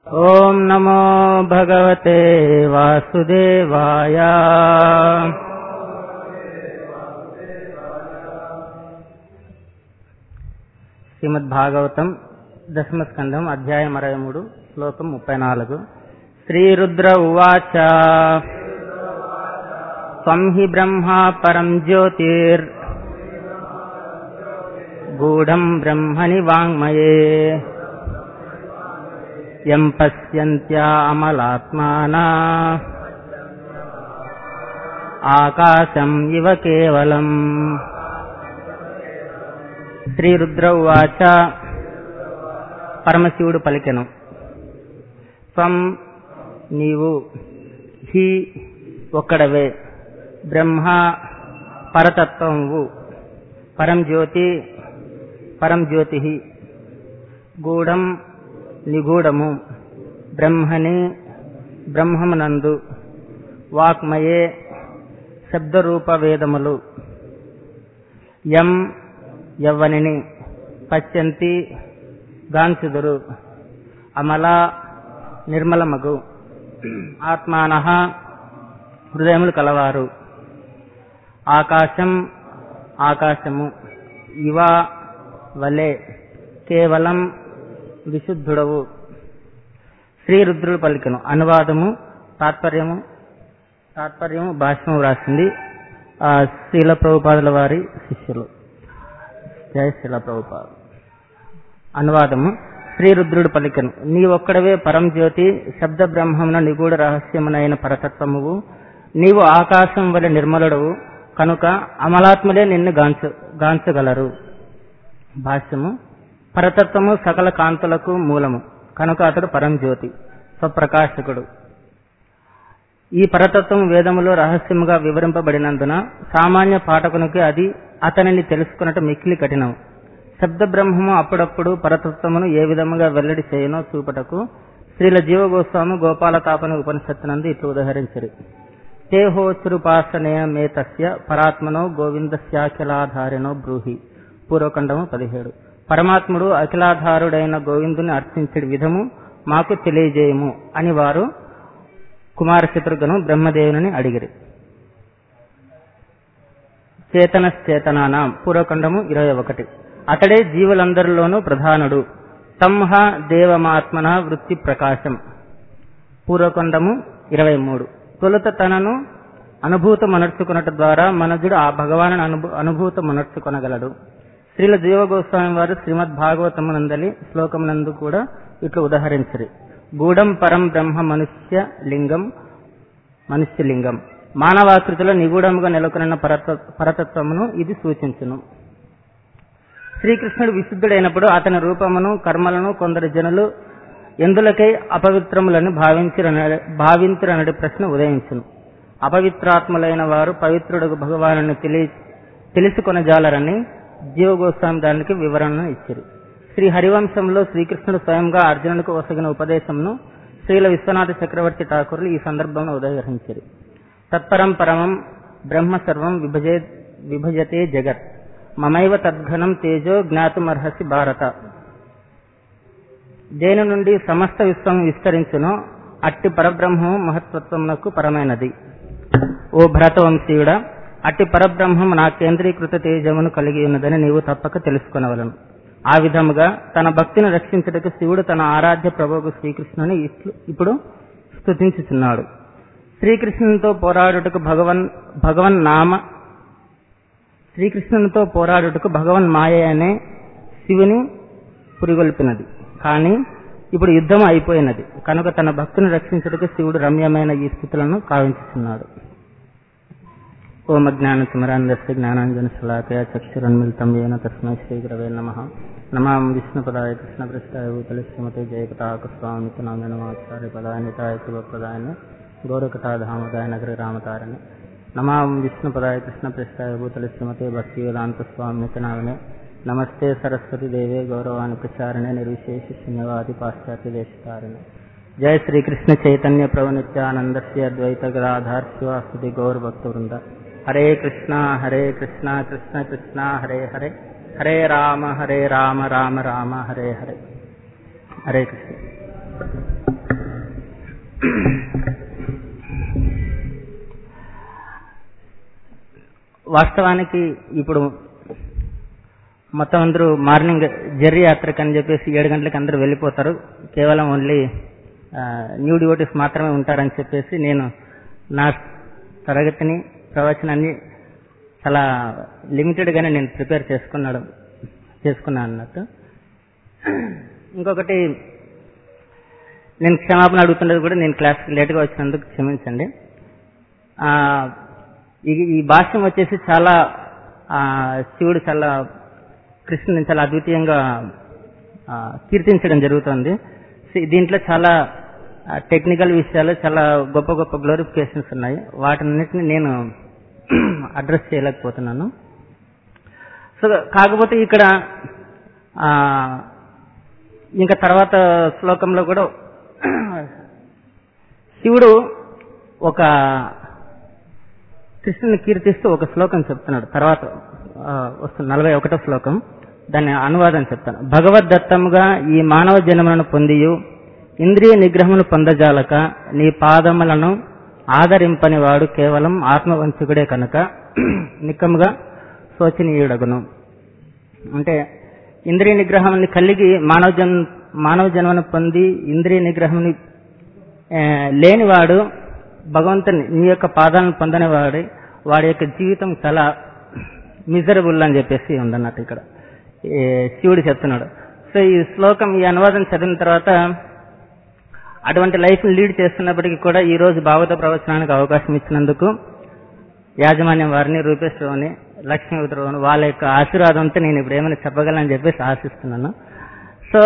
ॐ नमो भगवते वासुदेवाय శ్రీమద్భాగవతం దశమ స్కందం అధ్యాయం అరవై మూడు శ్లోకం ముప్పై నాలుగు శ్రీరుద్ర ఉవాచ త్వం హి బ్రహ్మా పరం జ్యోతిర్ గూఢం బ్రహ్మణి వాङ्मये యం పశ్యంత్యా అమలాత్మానా ఆకాశం ఇవ కేవలం శ్రీరుద్ర ఉవాచ పరమశివుడు పలికెను త్వం నీవు హి ఒక్కడవే బ్రహ్మ పరతత్వము పరం జ్యోతి పరం జ్యోతి గూఢం నిగూఢము బ్రహ్మని బ్రహ్మమునందు వాక్మయే శబ్దరూప వేదములు యం యవ్వనిని పశ్యంతి గాంచుదురు అమల నిర్మలమగు ఆత్మాన హృదయములు కలవారు ఆకాశం ఆకాశము ఇవ వలె కేవలం విశుద్ధుడవు శ్రీరుద్రుడు పలికెను అనువాదము తాత్పర్యము తాత్పర్యము భాష్యము రాసింది ఆ శీల ప్రభుపాదుల వారి శిష్యులు జయ శీల ప్రభుపాద అనువాదము శ్రీరుద్రుడు పలికెను నీ ఒక్కడవే పరం జ్యోతి శబ్ద బ్రహ్మమున నిగూఢ రహస్యమునైన పరతత్వమువు నీవు ఆకాశం వలె నిర్మలుడవు కనుక అమలాత్మలే నిన్ను గాంచ గాంచగలరు భాష్యము పరతత్వము సకల కాంతులకు మూలము కనుక అతడు పరం జ్యోతి స్వప్రకాశకుడు ఈ పరతత్వం వేదములో రహస్యముగా వివరింపబడినందున సామాన్య పాఠకునికి అది అతనిని తెలుసుకున్నట్టు మిక్కిలి కఠినం శబ్ద బ్రహ్మము అప్పుడప్పుడు పరతత్వమును ఏ విధముగా వెల్లడి చేయనో చూపటకు శ్రీల జీవగోస్వామి గోపాల తాపని ఉపనిషత్తునందు ఇట్లు ఉదహరించరు తేహోచురుపాసనయ మే తస్య పరాత్మనో గోవిందస్యాఖిలాధారినో బ్రూహి పూర్వకండము పదిహేడు పరమాత్ముడు అఖిలాధారుడైన గోవిందుని అర్చించడి విధము మాకు తెలియజేయము అని వారు కుమార శత్రుఘ్ను బ్రహ్మదేవుని అడిగిరి చేతనశ్చేతనానాం పూర్వకండము ఇరవై ఒకటి అతడే జీవులందరిలోనూ ప్రధానుడు తంహ దేవమాత్మన వృత్తి ప్రకాశం పూర్వకొండము ఇరవై మూడు తొలుత తనను అనుభూతమనర్చుకున్నట్టు ద్వారా మనజుడు ఆ భగవాను అనుభూ అనుభూతమనర్చుకొనగలడు శ్రీల జీవగోస్వామి వారు శ్రీమద్ భాగవతమునందలి శ్లోకమునందు కూడా ఇట్లు ఉదహరించరు గూఢం పరం బ్రహ్మ మనుష్య లింగం మనుష్యలింగం మానవాకృతిలో నిగూఢముగా నెలకొన్న పరతత్వమును ఇది సూచించును శ్రీకృష్ణుడు విశుద్ధుడైనప్పుడు అతని రూపమును కర్మలను కొందరు జనులు ఎందులకై అపవిత్రములని భావించిరన భావించురనడి ప్రశ్న ఉదయించును అపవిత్రాత్ములైన వారు పవిత్రుడు భగవాను తెలియ తెలుసుకొనజాలరని జీవగోస్వామి దానికి వివరణ ఇచ్చారు శ్రీ హరివంశంలో శ్రీకృష్ణుడు స్వయంగా అర్జునుడికి వసగిన ఉపదేశంను శ్రీల విశ్వనాథ చక్రవర్తి ఠాకూర్లు ఈ సందర్భంలో ఉదహరించారు తత్పరం పరమం బ్రహ్మ సర్వం విభజే విభజతే జగత్ మమైవ తద్ఘనం తేజో జ్ఞాతుమర్హసి భారత దేని నుండి సమస్త విశ్వం విస్తరించునో అట్టి పరబ్రహ్మము మహత్వత్వమునకు పరమైనది ఓ భరతవంశీయుడ అట్టి పరబ్రహ్మము నా కేంద్రీకృత తేజమును కలిగి ఉన్నదని నీవు తప్పక తెలుసుకొనవలను ఆ విధముగా తన భక్తిని రక్షించుటకు శివుడు తన ఆరాధ్య ప్రభువు శ్రీకృష్ణుని ఇప్పుడు స్తుతించుచున్నాడు శ్రీకృష్ణునితో పోరాడుటకు భగవన్ భగవన్ నామ శ్రీకృష్ణునితో పోరాడుటకు భగవన్ మాయ అనే శివుని పురిగొల్పినది కానీ ఇప్పుడు యుద్ధం అయిపోయినది కనుక తన భక్తుని రక్షించుటకు శివుడు రమ్యమైన ఈ స్థితులను కావించుతున్నాడు ఓమ జ్ఞాన తిమరాందస్య జ్ఞానాంజన శలాకయ చక్షురన్మిళితం ఏన తస్మై శ్రీ గురవే నమ నమాం విష్ణుపదాయ కృష్ణపృష్టాయ భూతల శ్రీమతి జయపతాక స్వామికి నామ నమాచార్య పదాయ నితాయ శివప్రదాయన గౌరకటాధామదాయ నగర రామతారణ నమాం విష్ణుపదాయ కృష్ణపృష్టాయ భూతల శ్రీమతి భక్తి వేదాంత స్వామికి నామనే నమస్తే సరస్వతి దేవే గౌరవాన్ని ప్రచారణే నిర్విశేష శూన్యవాది పాశ్చాత్య దేశకారిణి జయ శ్రీకృష్ణ చైతన్య ప్రభు నిత్యానంద శ్రీ అద్వైత గదాధార్ శివాస్తుతి గౌర భక్త వృంద హరే కృష్ణ హరే కృష్ణ కృష్ణ కృష్ణ హరే హరే హరే రామ హరే రామ రామ రామ హరే హరే హరే కృష్ణ వాస్తవానికి ఇప్పుడు మొత్తం అందరూ మార్నింగ్ జర్రీ యాత్రకు అని చెప్పేసి ఏడు గంటలకు అందరూ వెళ్ళిపోతారు కేవలం ఓన్లీ న్యూ డివోటీస్ మాత్రమే ఉంటారని చెప్పేసి నేను నా తరగతిని ప్రవచనాన్ని చాలా లిమిటెడ్ గానే నేను ప్రిపేర్ చేసుకున్నాడు చేసుకున్నాను అన్నట్టు ఇంకొకటి నేను క్షమాపణ అడుగుతున్నది కూడా నేను క్లాస్కి లేట్గా వచ్చినందుకు క్షమించండి ఆ, ఈ ఈ భాష్యం వచ్చేసి చాలా ఆ, శివుడు చాలా కృష్ణుని చాలా అద్వితీయంగా ఆ, కీర్తించడం జరుగుతుంది సి- దీంట్లో చాలా టెక్నికల్ విషయాలు చాలా గొప్ప గొప్ప గ్లోరిఫికేషన్స్ ఉన్నాయి వాటిన్నిటిని నేను అడ్రస్ చేయలేకపోతున్నాను సో కాకపోతే ఇక్కడ ఆ, ఇంకా తర్వాత శ్లోకంలో కూడా శివుడు ఒక కృష్ణుని కీర్తిస్తూ ఒక శ్లోకం చెప్తున్నాడు తర్వాత ఆ, వస్తుంది నలభై ఒకటో శ్లోకం దాన్ని అనువాదం చెప్తాను భగవద్దత్తముగా ఈ మానవ జన్మలను పొందియు ఇంద్రియ నిగ్రహమును పొందజాలక నీ పాదములను ఆదరింపని వాడు కేవలం ఆత్మవంచుకుడే కనుక నిక్కముగా శోచనీయుడగును అంటే ఇంద్రియ నిగ్రహాన్ని కలిగి మానవ జన్ మానవ జన్మను పొంది ఇంద్రియ నిగ్రహాన్ని ఆ, లేనివాడు భగవంతుని నీ యొక్క పాదాలను పొందని వాడి వాడి యొక్క జీవితం చాలా మిజరబుల్ అని చెప్పేసి ఉందన్నట్టు ఇక్కడ ఈ శివుడు చెప్తున్నాడు సో ఈ శ్లోకం ఈ అనువాదం చదివిన తర్వాత అటువంటి లైఫ్ లీడ్ చేస్తున్నప్పటికీ కూడా ఈ రోజు భాగవత ప్రవచనానికి అవకాశం ఇచ్చినందుకు యాజమాన్యం వారిని రూపేష్ రావుని లక్ష్మీ రావుని వాళ్ళ యొక్క ఆశీర్వాదంతో నేను ఇప్పుడు ఏమైనా చెప్పగలనని చెప్పేసి ఆశిస్తున్నాను సో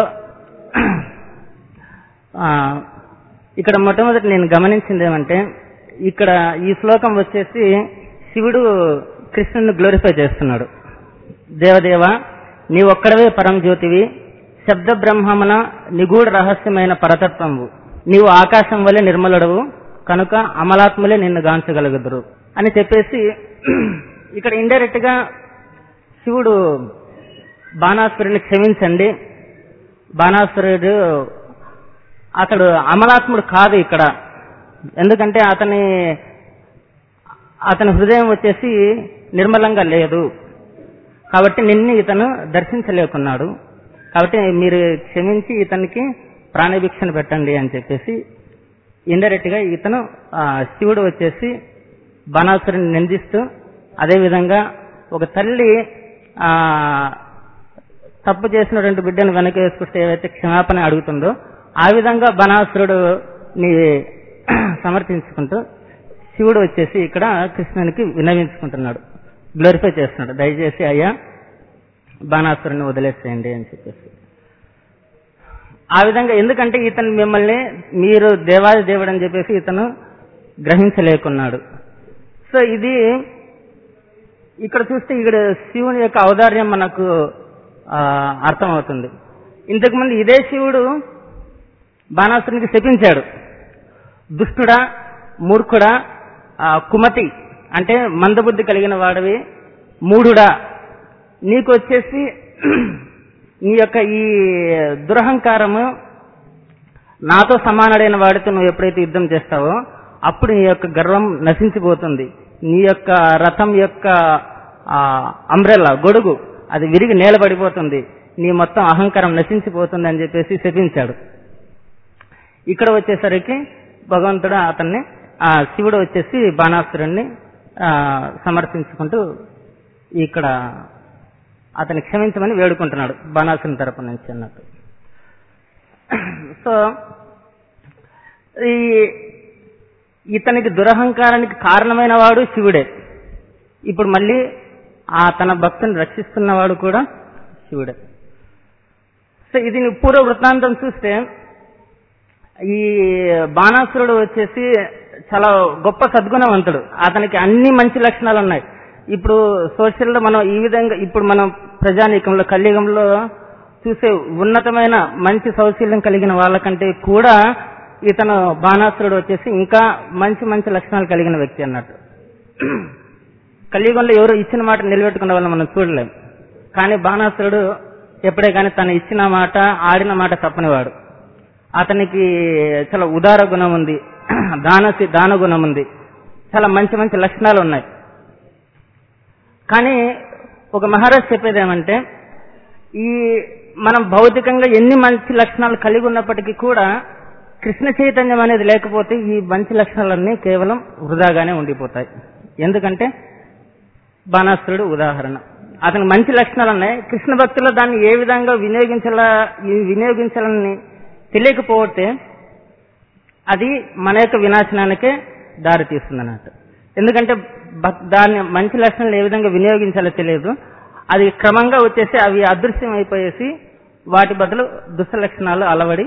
ఆ, ఇక్కడ మొట్టమొదటి నేను గమనించింది ఏమంటే ఇక్కడ ఈ శ్లోకం వచ్చేసి శివుడు కృష్ణుని గ్లోరిఫై చేస్తున్నాడు దేవదేవ నీ ఒక్కడవే పరం జ్యోతివి శబ్ద బ్రహ్మమున నిగూఢ రహస్యమైన పరతత్వంవు నీవు ఆకాశం వలె నిర్మలుడవు కనుక అమలాత్ములే నిన్ను గాంచగలుగుదురు అని చెప్పేసి ఇక్కడ ఇండైరెక్ట్ గా శివుడు బాణాసురుని క్షమించండి బాణాసురుడు అతడు అమలాత్ముడు కాదు ఇక్కడ ఎందుకంటే అతని అతని హృదయం వచ్చేసి నిర్మలంగా లేదు కాబట్టి నిన్ను ఇతను దర్శించలేకున్నాడు కాబట్టి మీరు క్షమించి ఇతనికి ప్రాణభిక్షణ పెట్టండి అని చెప్పేసి ఇండైరెక్ట్ గా ఇతను ఆ, శివుడు వచ్చేసి బాణాసురుని నిందిస్తూ అదేవిధంగా ఒక తల్లి ఆ తప్పు చేసిన రెండు బిడ్డను వెనక వేసుకుంటే ఏవైతే క్షమాపణ అడుగుతుందో ఆ విధంగా బనాసురుడు ని సమర్థించుకుంటూ శివుడు వచ్చేసి ఇక్కడ కృష్ణునికి వినవించుకుంటున్నాడు గ్లోరిఫై చేస్తున్నాడు దయచేసి అయ్యా బాణాసురుని వదిలేసేయండి అని చెప్పేసి ఆ విధంగా ఎందుకంటే ఇతను మిమ్మల్ని మీరు దేవాది దేవుడు అని చెప్పేసి ఇతను గ్రహించలేకున్నాడు సో ఇది ఇక్కడ చూస్తే ఇక్కడ శివుని యొక్క ఔదార్యం మనకు ఆ, అర్థమవుతుంది ఇంతకుముందు ఇదే శివుడు బాణాసురునికి శపించాడు దుష్టుడా మూర్ఖుడా ఆ, కుమతి అంటే మందబుద్ధి కలిగిన వాడివి మూఢుడా నీకు వచ్చేసి నీ యొక్క ఈ దురహంకారము నాతో సమానుడైన వాడితో నువ్వు ఎప్పుడైతే యుద్ధం చేస్తావో అప్పుడు నీ యొక్క గర్వం నశించిపోతుంది నీ యొక్క రథం యొక్క అంబ్రెల్లా గొడుగు అది విరిగి నేలబడిపోతుంది నీ మొత్తం అహంకారం నశించిపోతుంది అని చెప్పేసి శపించాడు ఇక్కడ వచ్చేసరికి భగవంతుడు అతన్ని ఆ శివుడు వచ్చేసి బాణాసురుణ్ణి ఆ, సమర్థించుకుంటూ ఇక్కడ అతన్ని క్షమించమని వేడుకుంటున్నాడు బాణాసురుని తరపు నుంచి అన్నట్టు సో ఈ ఇతనికి దురహంకారానికి కారణమైన వాడు శివుడే ఇప్పుడు మళ్ళీ ఆ తన భక్తుని రక్షిస్తున్నవాడు కూడా శివుడే సో ఇది నీ పూర్వ వృత్తాంతం చూస్తే ఈ బాణాసురుడు వచ్చేసి చాలా గొప్ప సద్గుణవంతుడు అతనికి అన్ని మంచి లక్షణాలు ఉన్నాయి ఇప్పుడు సోషల్లో మనం ఈ విధంగా ఇప్పుడు మనం ప్రజానీకంలో కలియుగంలో చూసే ఉన్నతమైన మంచి సౌశీల్యం కలిగిన వాళ్ళకంటే కూడా ఇతను బాణాసురుడు వచ్చేసి ఇంకా మంచి మంచి లక్షణాలు కలిగిన వ్యక్తి అన్నట్టు కలియుగంలో ఎవరు ఇచ్చిన మాట నిలబెట్టుకున్న వాళ్ళని మనం చూడలేం కానీ బాణాసురుడు ఎప్పుడే కానీ తను ఇచ్చిన మాట ఆడిన మాట తప్పనివాడు అతనికి చాలా ఉదార గుణం ఉంది దాన దాన గుణం ఉంది చాలా మంచి మంచి లక్షణాలు ఉన్నాయి కానీ ఒక మహారాజ్ చెప్పేది ఏమంటే ఈ మనం భౌతికంగా ఎన్ని మంచి లక్షణాలు కలిగి ఉన్నప్పటికీ కూడా కృష్ణ చైతన్యం అనేది లేకపోతే ఈ మంచి లక్షణాలన్నీ కేవలం వృధాగానే ఉండిపోతాయి ఎందుకంటే బాణాసురుడు ఉదాహరణ అతనికి మంచి లక్షణాలు ఉన్నాయి కృష్ణ భక్తులు దాన్ని ఏ విధంగా వినియోగించాల వినియోగించాలని తెలియకపోతే అది మన యొక్క వినాశనానికే దారి తీస్తుంది అన్నట్టు ఎందుకంటే భక్- దాన్ని మంచి లక్షణాలు ఏ విధంగా వినియోగించాలో తెలియదు అది క్రమంగా వచ్చేసి అవి అదృశ్యం అయిపోయేసి వాటి బదులు దుష్ట లక్షణాలు అలవడి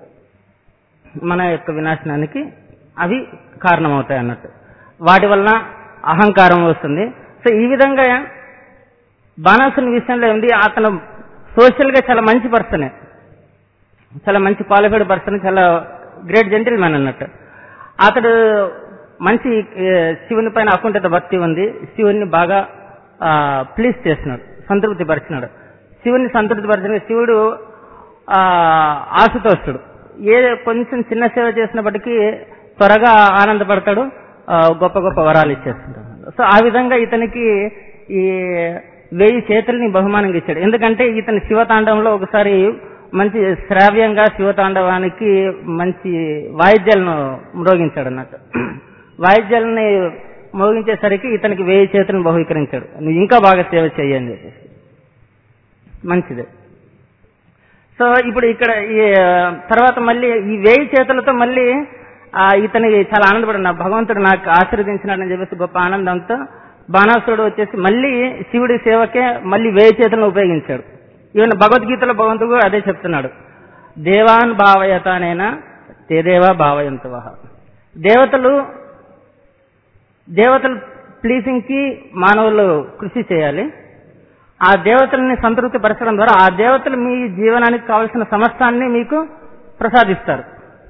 మన యొక్క వినాశనానికి అవి కారణమవుతాయి అన్నట్టు వాటి వలన అహంకారం వస్తుంది సో ఈ విధంగా బాణాసుని విషయంలో ఏంటి అతను సోషల్ గా చాలా మంచి పర్సనే చాలా మంచి క్వాలిఫైడ్ పర్సన్ చాలా గ్రేట్ జెంటిల్ మ్యాన్ అన్నట్టు అతడు మంచి ఏ, శివుని పైన అకుంఠిత భక్తి ఉంది శివుని బాగా ప్లీజ్ చేస్తున్నాడు సంతృప్తి పరిచినాడు శివుని సంతృప్తి పరిచిన శివుడు ఆ, ఆశుతోషుడు ఏ కొంచెం చిన్న సేవ చేసినప్పటికీ త్వరగా ఆనందపడతాడు ఆ, గొప్ప గొప్ప వరాలు ఇచ్చేస్తుంటాడు సో ఆ విధంగా ఇతనికి ఈ వెయ్యి చేతుల్ని బహుమానంగా ఇచ్చాడు ఎందుకంటే ఇతని శివతాండంలో ఒకసారి మంచి శ్రావ్యంగా శివతాండవానికి మంచి వాయిద్యాలను మ్రోగించాడు అన్నట్టు వాయిద్యాలని మోగించేసరికి ఇతనికి వెయ్యి చేతులను బహుకరించాడు నువ్వు ఇంకా బాగా సేవ చెయ్యి అని చెప్పేసి మంచిదే సో ఇప్పుడు ఇక్కడ ఈ ఆ, తర్వాత మళ్ళీ ఈ వేయి చేతులతో మళ్ళీ ఆ, ఇతని చాలా ఆనందపడి నా భగవంతుడు నాకు ఆశీర్వదించినాడని చెప్పేసి గొప్ప ఆనందంతో బాణాసురుడు వచ్చేసి మళ్ళీ శివుడి సేవకే మళ్ళీ వేయి చేతులను ఉపయోగించాడు ఈవెన్ భగవద్గీతలో భగవంతుడు కూడా అదే చెప్తున్నాడు దేవాన్ భావయతానైనా తేదేవా భావయంతువ దేవతలు దేవతలు ప్లీజింగ్ కి మానవులు కృషి చేయాలి ఆ దేవతల్ని సంతృప్తి పరచడం ద్వారా ఆ దేవతలు మీ జీవనానికి కావలసిన సమస్తాన్ని మీకు ప్రసాదిస్తారు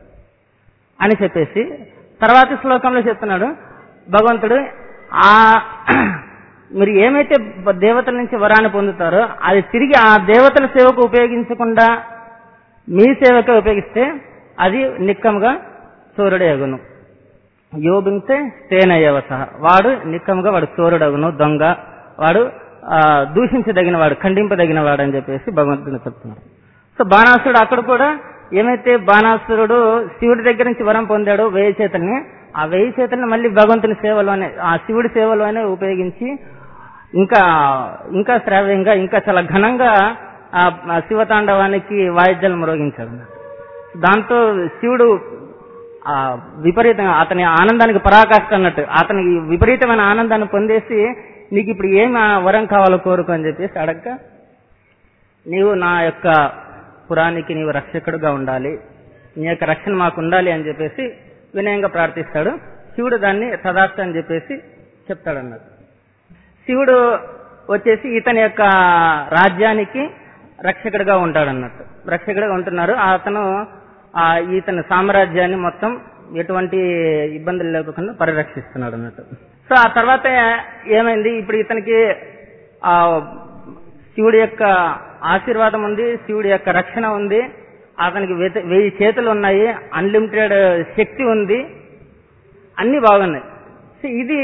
అని చెప్పేసి తర్వాతి శ్లోకంలో చెప్తున్నాడు భగవంతుడు ఆ మీరు ఏమైతే బ- దేవతల నుంచి వరాన్ని పొందుతారో అది తిరిగి ఆ దేవతల సేవకు ఉపయోగించకుండా మీ సేవకే ఉపయోగిస్తే అది నిక్కముగా చోరుడే అగును యోగించే తేనయ్యవ సహా వాడు నిక్కముగా వాడు చోరుడగును దొంగ వాడు ఆ, దూషించదగిన వాడు ఖండింపదగిన వాడు అని చెప్పేసి భగవంతుని చెప్తున్నారు సో బాణాసురుడు అక్కడ కూడా ఏమైతే బాణాసురుడు శివుడి దగ్గర నుంచి వరం పొందాడో వేయి చేతల్ని ఆ వేయి చేతల్ని మళ్ళీ భగవంతుని సేవలోనే ఆ శివుడి సేవలోనే ఉపయోగించి ఇంకా ఇంకా శ్రావ్యంగా ఇంకా చాలా ఘనంగా ఆ ఆ శివతాండవానికి వాయిద్యాలు మ్రోగించాడు దాంతో శివుడు ఆ విపరీతంగా అతని ఆనందానికి పరాకాష్ట అన్నట్టు అతనికి విపరీతమైన ఆనందాన్ని పొందేసి నీకు ఇప్పుడు ఏం ఆ వరం కావాలో కోరుకో అని చెప్పేసి అడగ నీవు నా యొక్క పురానికి నీవు రక్షకుడుగా ఉండాలి నీ యొక్క రక్షణ మాకు ఉండాలి అని చెప్పేసి వినయంగా ప్రార్థిస్తాడు శివుడు దాన్ని తదాస్తు అని చెప్పేసి చెప్తాడు అన్నట్టు శివుడు వచ్చేసి ఇతని యొక్క రాజ్యానికి రక్షకుడిగా ఉంటాడు అన్నట్టు రక్షకుడిగా ఉంటున్నారు అతను ఆ ఇతని సామ్రాజ్యాన్ని మొత్తం ఎటువంటి ఇబ్బందులు లేకుండా పరిరక్షిస్తున్నాడు అన్నట్టు సో ఆ తర్వాత ఏమైంది ఇప్పుడు ఇతనికి ఆ శివుడి యొక్క ఆశీర్వాదం ఉంది శివుడి యొక్క రక్షణ ఉంది అతనికి వెత- వెయ్యి చేతులు ఉన్నాయి అన్లిమిటెడ్ శక్తి ఉంది అన్ని బాగున్నాయి సో ఇది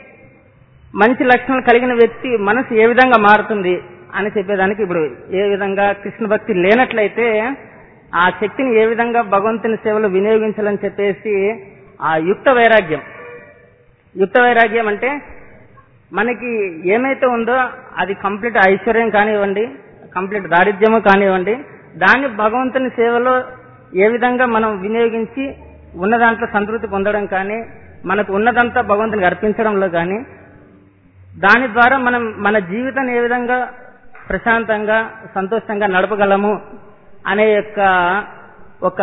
మంచి లక్షణాలు కలిగిన వ్యక్తి మనసు ఏ విధంగా మారుతుంది అని చెప్పేదానికి ఇప్పుడు ఏ విధంగా కృష్ణ భక్తి లేనట్లయితే ఆ శక్తిని ఏ విధంగా భగవంతుని సేవలో వినియోగించాలని చెప్పేసి ఆ యుక్త వైరాగ్యం యుక్త వైరాగ్యం అంటే మనకి ఏమైతే ఉందో అది కంప్లీట్ ఐశ్వర్యం కానివ్వండి కంప్లీట్ దారిద్ర్యము కానివ్వండి దాన్ని భగవంతుని సేవలో ఏ విధంగా మనం వినియోగించి ఉన్న దాంట్లో సంతృప్తి పొందడం కానీ మనకు ఉన్నదంతా భగవంతునికి అర్పించడంలో కానీ దాని ద్వారా మనం మన జీవితాన్ని ఏ విధంగా ప్రశాంతంగా సంతోషంగా నడపగలము అనే యొక్క ఒక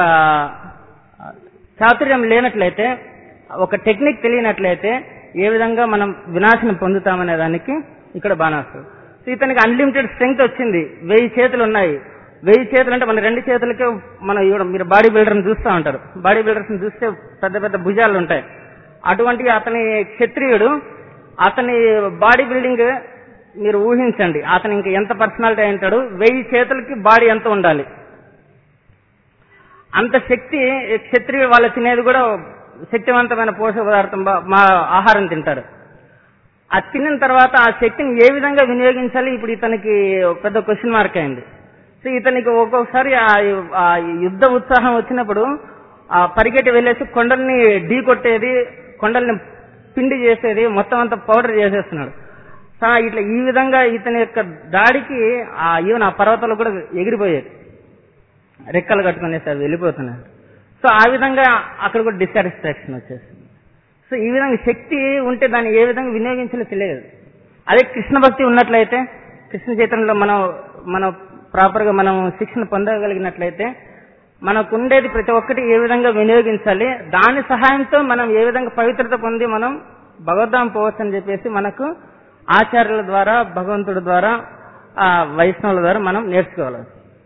చాతుర్యం లేనట్లయితే ఒక టెక్నిక్ తెలియనట్లయితే ఏ విధంగా మనం వినాశనం పొందుతామనే దానికి ఇక్కడ బాణాసు సో ఇతనికి అన్లిమిటెడ్ స్ట్రెంగ్త్ వచ్చింది వెయ్యి చేతులు ఉన్నాయి వెయ్యి చేతులు అంటే మన రెండు చేతులకే మన ఇవ్వడం మీరు బాడీ బిల్డర్ని చూస్తూ ఉంటారు బాడీ బిల్డర్స్ చూస్తే పెద్ద పెద్ద భుజాలు ఉంటాయి అటువంటి అతని క్షత్రియుడు అతని బాడీ బిల్డింగ్ మీరు ఊహించండి అతను ఇంకా ఎంత పర్సనాలిటీ అయి ఉంటాడు వెయ్యి చేతులకి బాడీ ఎంత ఉండాలి అంత శక్తి క్షత్రియులు వాళ్ళు తినేది కూడా శక్తివంతమైన పోషక పదార్థం బా- మా ఆహారం తింటారు అది తిన్న తర్వాత ఆ శక్తిని ఏ విధంగా వినియోగించాలి ఇప్పుడు ఇతనికి ఒక పెద్ద క్వశ్చన్ మార్క్ అయింది సో ఇతనికి ఒక్కొక్కసారి ఆ ఆ యుద్ధ ఉత్సాహం వచ్చినప్పుడు ఆ పరిగెట్టి వెళ్ళేసి కొండల్ని ఢీ కొట్టేది కొండల్ని పిండి చేసేది మొత్తం అంతా పౌడర్ చేసేస్తున్నాడు సో ఇట్లా ఈ విధంగా ఇతని యొక్క దాడికి ఆ ఈవెన్ ఆ పర్వతాలు కూడా ఎగిరిపోయేది రెక్కలు కట్టుకునేసి అవి వెళ్ళిపోతున్నాడు సో ఆ విధంగా అక్కడ కూడా డిస్సాటిస్ఫాక్షన్ వచ్చేసింది సో ఈ విధంగా శక్తి ఉంటే దాన్ని ఏ విధంగా వినియోగించాలో తెలియదు అదే కృష్ణ భక్తి ఉన్నట్లయితే కృష్ణ చైతన్యంలో మనం మనం ప్రాపర్ గా మనం శిక్షణ పొందగలిగినట్లయితే మనకు ఉండేది ప్రతి ఒక్కటి ఏ విధంగా వినియోగించాలి దాని సహాయంతో మనం ఏ విధంగా పవిత్రత పొంది మనం భగవద్ధాం పోవచ్చు అని చెప్పేసి మనకు ఆచార్యుల ద్వారా భగవంతుడి ద్వారా ఆ వైష్ణవుల ద్వారా మనం నేర్చుకోవాలి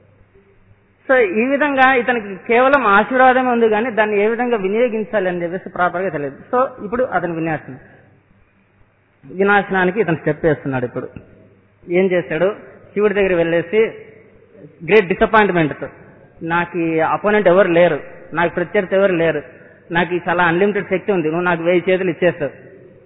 సో ఈ విధంగా ఇతనికి కేవలం ఆశీర్వాదమే ఉంది కానీ దాన్ని ఏ విధంగా వినియోగించాలి అని చెప్పేసి ప్రాపర్ గా తెలియదు సో ఇప్పుడు అతని వినాశనం వినాశనానికి ఇతను స్టెప్ వేస్తున్నాడు ఇప్పుడు ఏం చేశాడు శివుడి దగ్గర వెళ్ళేసి గ్రేట్ డిసప్పాయింట్మెంట్ తో నాకు ఈ అపోనెంట్ ఎవరు లేరు నాకు ప్రత్యర్థి ఎవరు లేరు నాకు ఈ చాలా అన్లిమిటెడ్ శక్తి ఉంది నువ్వు నాకు వెయ్యి చేతులు ఇచ్చేస్తావు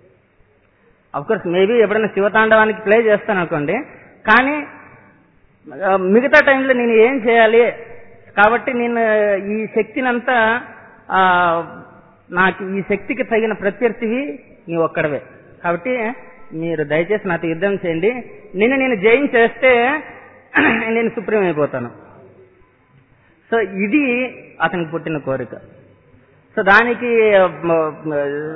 కోర్స్ మేబీ ఎప్పుడైనా శివతాండవానికి ప్లే చేస్తాను అనుకోండి కానీ ఆ, మిగతా టైంలో నేను ఏం చేయాలి కాబట్టి నేను ఈ శక్తినంతా ఆ, నాకు ఈ శక్తికి తగిన ప్రత్యర్థివి నీవు ఒక్కడవే కాబట్టి మీరు దయచేసి నాతో యుద్ధం చేయండి నిన్ను నేను జయించేస్తే నేను సుప్రీం అయిపోతాను సో ఇది అతనికి పుట్టిన కోరిక సో దానికి మ, మ,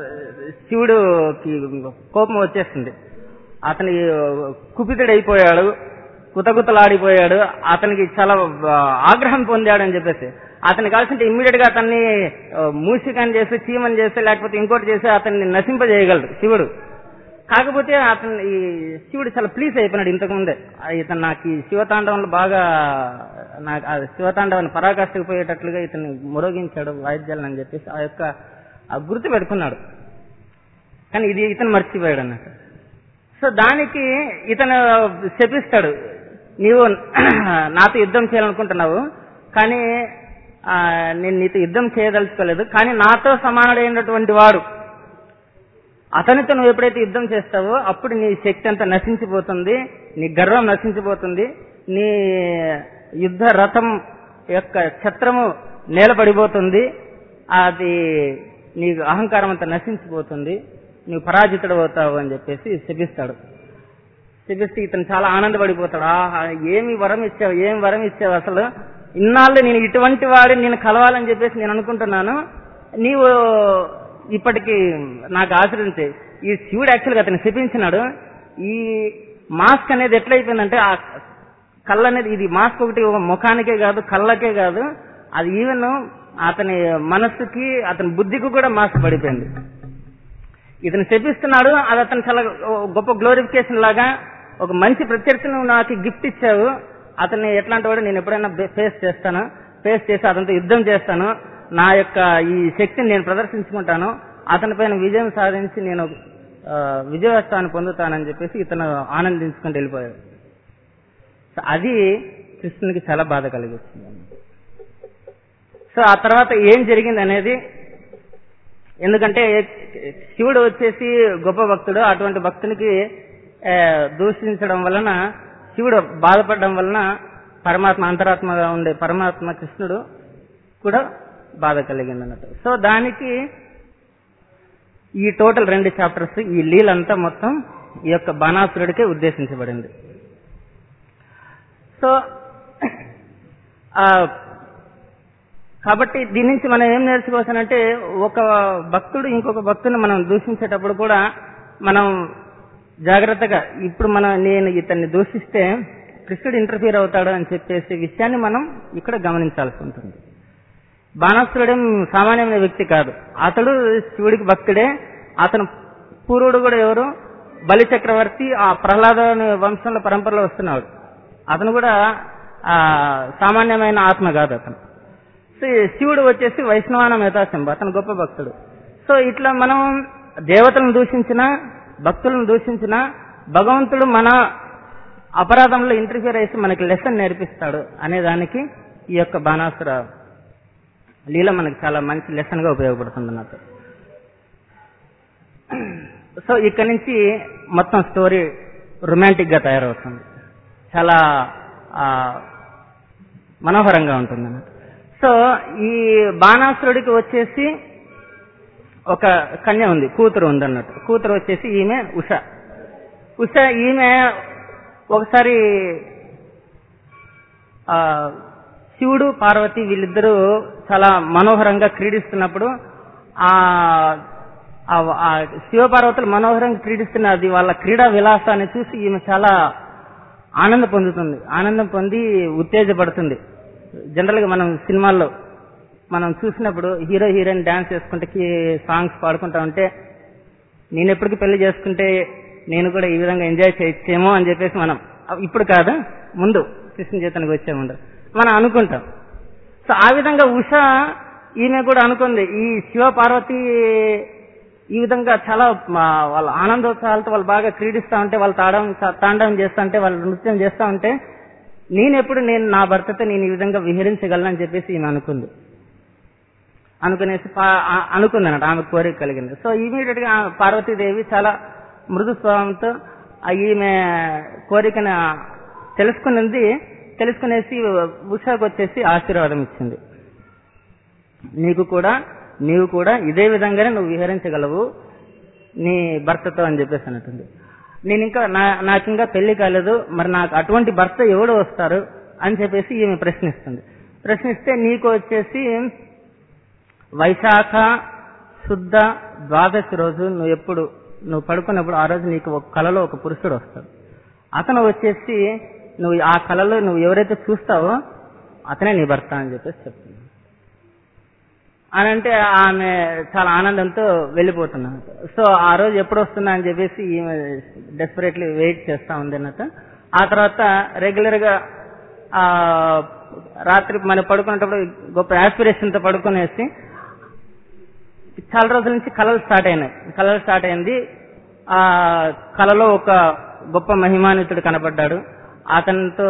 శివుడుకి కోపం వచ్చేస్తుంది అతని కుపితుడైపోయాడు కుతకుతలాడిపోయాడు అతనికి చాలా ఆ, ఆగ్రహం పొందాడు అని చెప్పేసి అతనికి కావాల్సింటే ఇమ్మీడియట్ గా అతన్ని ఆ, మూషికని చేసి చీమని చేసి లేకపోతే ఇంకోటి చేసి అతన్ని నశింపజేయగలడు శివుడు కాకపోతే అతను ఈ శివుడు చాలా ప్లీజ్ అయిపోయినాడు ఇంతకు ముందే ఆ, ఇతను నాకు ఈ శివతాండవంలో బాగా నాకు ఆ శివతాండవాన్ని పరాకాష్ఠకు పోయేటట్లుగా ఇతన్ని మురోగించాడు వాయిద్యాలను అని చెప్పేసి ఆ యొక్క ఆ గుర్తు పెట్టుకున్నాడు కానీ ఇది ఇతను మర్చిపోయాడు అన్నట్టు సో దానికి ఇతను శపిస్తాడు నీవు నాతో యుద్ధం చేయాలనుకుంటున్నావు కానీ ఆ, నేను నీతో యుద్ధం చేయదలుచుకోలేదు కానీ నాతో సమానుడైనటువంటి వాడు అతనితో నువ్వు ఎప్పుడైతే యుద్ధం చేస్తావో అప్పుడు నీ శక్తి అంతా నశించిపోతుంది నీ గర్వం నశించిపోతుంది నీ యుద్ధ రథం యొక్క ఛత్రము నేలపడిపోతుంది అది నీ అహంకారం అంతా నశించిపోతుంది నువ్వు పరాజితుడు అవుతావు అని చెప్పేసి శపిస్తాడు శపిస్తే ఇతను చాలా ఆనందపడిపోతాడు ఆహా ఏమి వరం ఇచ్చావు ఏం వరం ఇచ్చావు అసలు ఇన్నాళ్ళు నేను ఇటువంటి వాడిని నేను కలవాలని చెప్పేసి నేను అనుకుంటున్నాను నీవు ఇప్పటికి నాకు ఆచరించే ఈ శివుడు యాక్చువల్గా అతను శపించినాడు ఈ మాస్క్ అనేది ఎట్లయిపోయిందంటే ఆ కళ్ళ అనేది ఇది మాస్క్ ఒకటి ఒక ముఖానికే కాదు కళ్ళకే కాదు అది ఈవెన్ అతని మనస్సుకి అతని బుద్ధికి కూడా మాస్క్ పడిపోయింది ఇతను శపిస్తున్నాడు అది అతను చాలా గొప్ప గ్లోరిఫికేషన్ లాగా ఒక మంచి ప్రత్యర్థిని నువ్వు నాకు గిఫ్ట్ ఇచ్చావు అతన్ని ఎట్లాంటి వాడు నేను ఎప్పుడైనా ఫేస్ చేస్తాను ఫేస్ చేసి అతనితో యుద్ధం చేస్తాను నా యొక్క ఈ శక్తిని నేను ప్రదర్శించుకుంటాను అతని పైన విజయం సాధించి నేను ఆ, విజయోత్సవాన్ని పొందుతానని చెప్పేసి ఇతను ఆనందించుకుంటూ వెళ్ళిపోయాడు సో అది కృష్ణునికి చాలా బాధ కలిగించింది సో ఆ తర్వాత ఏం జరిగింది అనేది ఎందుకంటే శివుడు వచ్చేసి గొప్ప భక్తుడు అటువంటి భక్తునికి ఆ, దూషించడం వలన శివుడు బాధపడడం వలన పరమాత్మ అంతరాత్మగా ఉండే పరమాత్మ కృష్ణుడు కూడా బాధ కలిగింది అన్నట్టు సో దానికి ఈ టోటల్ రెండు చాప్టర్స్ ఈ లీలంతా మొత్తం ఈ యొక్క బాణాసురుడికే ఉద్దేశించబడింది సో ఆ, కాబట్టి దీని నుంచి మనం ఏం నేర్చుకోవచ్చానంటే ఒక భక్తుడు ఇంకొక భక్తుని మనం దూషించేటప్పుడు కూడా మనం జాగ్రత్తగా ఇప్పుడు మనం నేను ఇతన్ని దూషిస్తే కృష్ణుడు ఇంటర్ఫీర్ అవుతాడు అని చెప్పేసి విషయాన్ని మనం ఇక్కడ గమనించాల్సి ఉంటుంది బాణాసురుడేం సామాన్యమైన వ్యక్తి కాదు అతడు శివుడికి భక్తుడే అతను పూర్వుడు కూడా ఎవరు బలి చక్రవర్తి ఆ ప్రహ్లాద అనే వంశంలో పరంపరలో వస్తున్నాడు అతను కూడా ఆ సామాన్యమైన ఆత్మ కాదు అతను సో ఈ శివుడు వచ్చేసి వైష్ణవాన మేధాశంభ అతను గొప్ప భక్తుడు సో ఇట్లా మనం దేవతలను దూషించిన భక్తులను దూషించిన భగవంతుడు మన అపరాధంలో ఇంటర్ఫియర్ చేసి మనకి లెసన్ నేర్పిస్తాడు అనే దానికి ఈ యొక్క బాణాసుర లీల మనకి చాలా మంచి లెసన్ గా ఉపయోగపడుతుంది అన్నట్టు సో ఇక్కడ నుంచి మొత్తం స్టోరీ రొమాంటిక్ గా తయారవుతుంది చాలా ఆ, మనోహరంగా ఉంటుంది అన్నట్టు సో ఈ బాణాసురుడికి వచ్చేసి ఒక కన్య ఉంది కూతురు ఉంది అన్నట్టు కూతురు వచ్చేసి ఈమె ఉష ఉష ఈమె ఒకసారి ఆ శివుడు పార్వతి వీళ్ళిద్దరూ చాలా మనోహరంగా క్రీడిస్తున్నప్పుడు ఆ ఆ- ఆ శివపార్వతులు మనోహరంగా క్రీడిస్తున్న అది వాళ్ళ క్రీడా విలాసాన్ని చూసి ఈమె చాలా ఆనందం పొందుతుంది ఆనందం పొంది ఉత్తేజపడుతుంది జనరల్ గా మనం సినిమాల్లో మనం చూసినప్పుడు హీరో హీరోయిన్ డాన్స్ చేసుకుంటే సాంగ్స్ పాడుకుంటా ఉంటే నేను ఎప్పటికి పెళ్లి చేసుకుంటే నేను కూడా ఈ విధంగా ఎంజాయ్ చేయొచ్చేమో అని చెప్పేసి మనం ఇప్పుడు కాదు ముందు కృష్ణ చేతనికి వచ్చే ముందు మనం అనుకుంటాం సో ఆ విధంగా ఉష ఈమె కూడా అనుకుంది ఈ శివ పార్వతి ఈ విధంగా చాలా మా- వాళ్ళ ఆనందోత్సాహాలతో వాళ్ళు బాగా క్రీడిస్తా ఉంటే వాళ్ళు తాడం తాండవం చేస్తా ఉంటే వాళ్ళు నృత్యం చేస్తా ఉంటే నేనెప్పుడు నేను నా భర్తతో నేను ఈ విధంగా విహరించగలనని చెప్పేసి ఈమె అనుకుంది అనుకునేసి పా- ఆ- అనుకుంది అన్నట్టు ఆమె కోరిక కలిగింది సో ఇమీడియట్ గా ఆ పార్వతీదేవి చాలా మృదు స్వభావంతో ఆ ఈమె కోరికను తెలుసుకున్నది తెలుసుకునేసి ఉషాకు వచ్చేసి ఆశీర్వాదం ఇచ్చింది నీకు కూడా నీవు కూడా ఇదే విధంగానే నువ్వు విహరించగలవు నీ భర్తతో అని చెప్పేసి అన్నట్టుంది నేను ఇంకా నా నాకు ఇంకా పెళ్లి కాలేదు మరి నాకు అటువంటి భర్త ఎవడు వస్తారు అని చెప్పేసి ఈమె ప్రశ్నిస్తుంది ప్రశ్నిస్తే నీకు వచ్చేసి వైశాఖ శుద్ధ ద్వాదశి రోజు నువ్వు ఎప్పుడు నువ్వు పడుకున్నప్పుడు ఆ రోజు నీకు ఒక కలలో ఒక పురుషుడు వస్తాడు అతను వచ్చేసి నువ్వు ఆ కలలో నువ్వు ఎవరైతే చూస్తావో అతనే నీ భర్త అని చెప్పేసి చెప్తుంది అని అంటే ఆమె చాలా ఆనందంతో వెళ్ళిపోతున్నాను సో ఆ రోజు ఎప్పుడు వస్తుందా అని చెప్పేసి ఈమె డెస్పరేట్లీ వెయిట్ చేస్తా ఉంది అన్నట్టు ఆ తర్వాత రెగ్యులర్ గా ఆ రాత్రి మనం పడుకునేటప్పుడు గొప్ప ఆస్పిరేషన్ తో పడుకునేసి చాలా రోజుల నుంచి కళలు స్టార్ట్ అయినాయి కళలు స్టార్ట్ అయింది ఆ కళలో ఒక గొప్ప మహిమాన్వితుడు కనపడ్డాడు అతనితో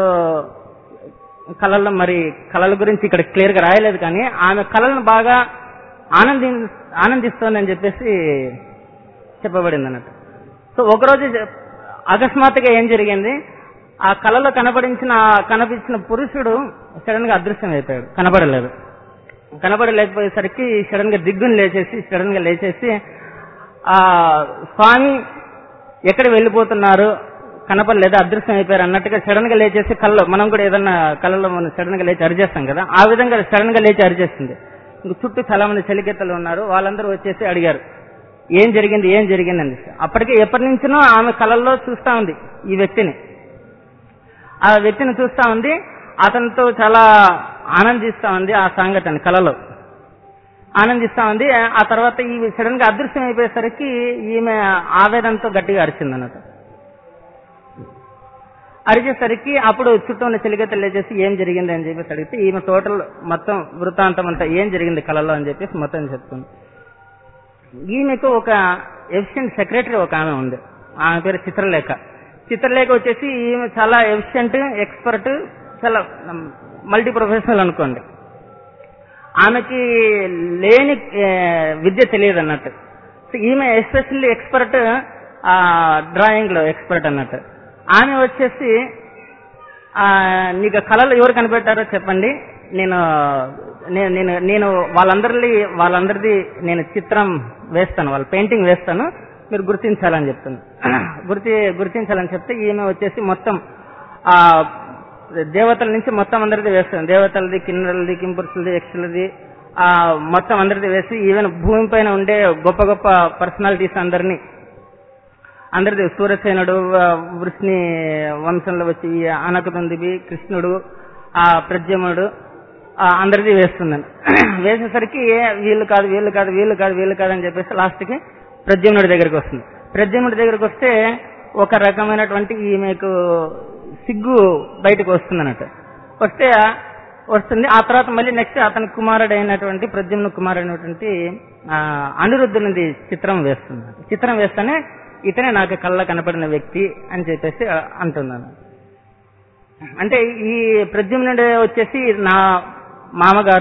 కళల్లో మరి కళల గురించి ఇక్కడ క్లియర్ గా రాయలేదు కానీ ఆమె కళలను బాగా ఆనంది ఆనందిస్తోందని చెప్పేసి చెప్పబడింది అన్నట్టు సో ఒకరోజు జ- అకస్మాత్తుగా ఏం జరిగింది ఆ కళలో కనపడించిన కనిపించిన పురుషుడు సడన్ గా అదృశ్యం అయిపోయాడు కనపడలేదు కనపడలేకపోయేసరికి సడన్ గా దిగ్గుని లేచేసి సడన్ గా లేచేసి ఆ స్వామి ఎక్కడ వెళ్ళిపోతున్నారు కనపడలేదు అదృశ్యం అయిపోయారు అన్నట్టుగా సడన్ గా లేచేసి కళ్ళలో మనం కూడా ఏదన్నా కళ్ళలో మనం సడన్ గా లేచి అరిచేస్తాం కదా ఆ విధంగా సడన్ గా లేచి అరిచేస్తుంది ఇంక చుట్టూ చాలా మంది చెలికెత్తలు ఉన్నారు వాళ్ళందరూ వచ్చేసి అడిగారు ఏం జరిగింది ఏం జరిగింది అని అప్పటికే ఎప్పటి నుంచినో ఆమె కళల్లో చూస్తా ఉంది ఈ వ్యక్తిని ఆ వ్యక్తిని చూస్తా ఉంది అతనితో చాలా ఆనందిస్తా ఉంది ఆ సంఘటన కళలో ఆనందిస్తా ఉంది ఆ తర్వాత ఈ సడన్ గా అదృశ్యం అయిపోయేసరికి ఈమె ఆవేదనతో గట్టిగా అరిచింది అన్నట్టు అరిచేసరికి అప్పుడు చుట్టూ ఉన్న చెలిగత్తలు లేచేసి ఏం జరిగింది అని చెప్పేసి అడిగితే ఈమె టోటల్ మొత్తం వృత్తాంతం అంతా ఏం జరిగింది కళలో అని చెప్పేసి మొత్తం చెప్తుంది ఈమెకు ఒక ఎఫిషియెంట్ సెక్రటరీ ఒక ఆమె ఉంది ఆమె పేరు చిత్రలేఖ చిత్రలేఖ వచ్చేసి ఈమె చాలా ఎఫిషియెంట్ ఎక్స్పర్ట్ చాలా మల్టీ ప్రొఫెషనల్ అనుకోండి ఆమెకి లేని ఏ, విద్య తెలియదు అన్నట్టు సో ఈమె ఎస్పెషల్లీ ఎక్స్పర్ట్ డ్రాయింగ్ లో ఎక్స్పర్ట్ అన్నట్టు ఆమె వచ్చేసి ఆ, నీకు కళలు ఎవరు కనిపెట్టారో చెప్పండి నేను నేను నేను నేను వాళ్ళందరి వాళ్ళందరిది నేను చిత్రం వేస్తాను వాళ్ళ పెయింటింగ్ వేస్తాను మీరు గుర్తించాలని చెప్తుంది గుర్తి గుర్తించాలని చెప్తే ఈమె వచ్చేసి మొత్తం ఆ దేవతల నుంచి మొత్తం అందరిది వేస్తుంది దేవతలది కిన్నెలది కింపురుషులది యక్షులది ఆ మొత్తం అందరిది వేసి ఈవెన్ భూమి పైన ఉండే గొప్ప గొప్ప పర్సనాలిటీస్ అందరినీ అందరిది సూర్యసేనుడు ఆ, వృష్ణి వంశంలో వచ్చి ఈ అనకదుందిబి కృష్ణుడు ఆ ప్రద్యుమ్నుడు ఆ, అందరిది వేస్తుందని వేసేసరికి వీళ్ళు కాదు వీళ్ళు కాదు వీళ్ళు కాదు వీళ్ళు కాదు అని చెప్పేసి లాస్ట్ కి ప్రద్యుమ్నుడి దగ్గరికి వస్తుంది ప్రద్యుమ్నుడి దగ్గరికి వస్తే ఒక రకమైనటువంటి ఈమెకు సిగ్గు బయటకు వస్తుంది అన్నట్టు వస్తే వస్తుంది ఆ తర్వాత మళ్ళీ నెక్స్ట్ అతని కుమారుడు అయినటువంటి ప్రద్యుమ్న కుమారుడు అయినటువంటి ఆ, అనిరుద్ధునిది చిత్రం వేస్తుంది చిత్రం వేస్తేనే ఇతనే నాకు కళ్ళ కనపడిన వ్యక్తి అని చెప్పేసి ఆ, అంటున్నాను అంటే ఈ ప్రద్యుమ్నుడు వచ్చేసి నా మామగారు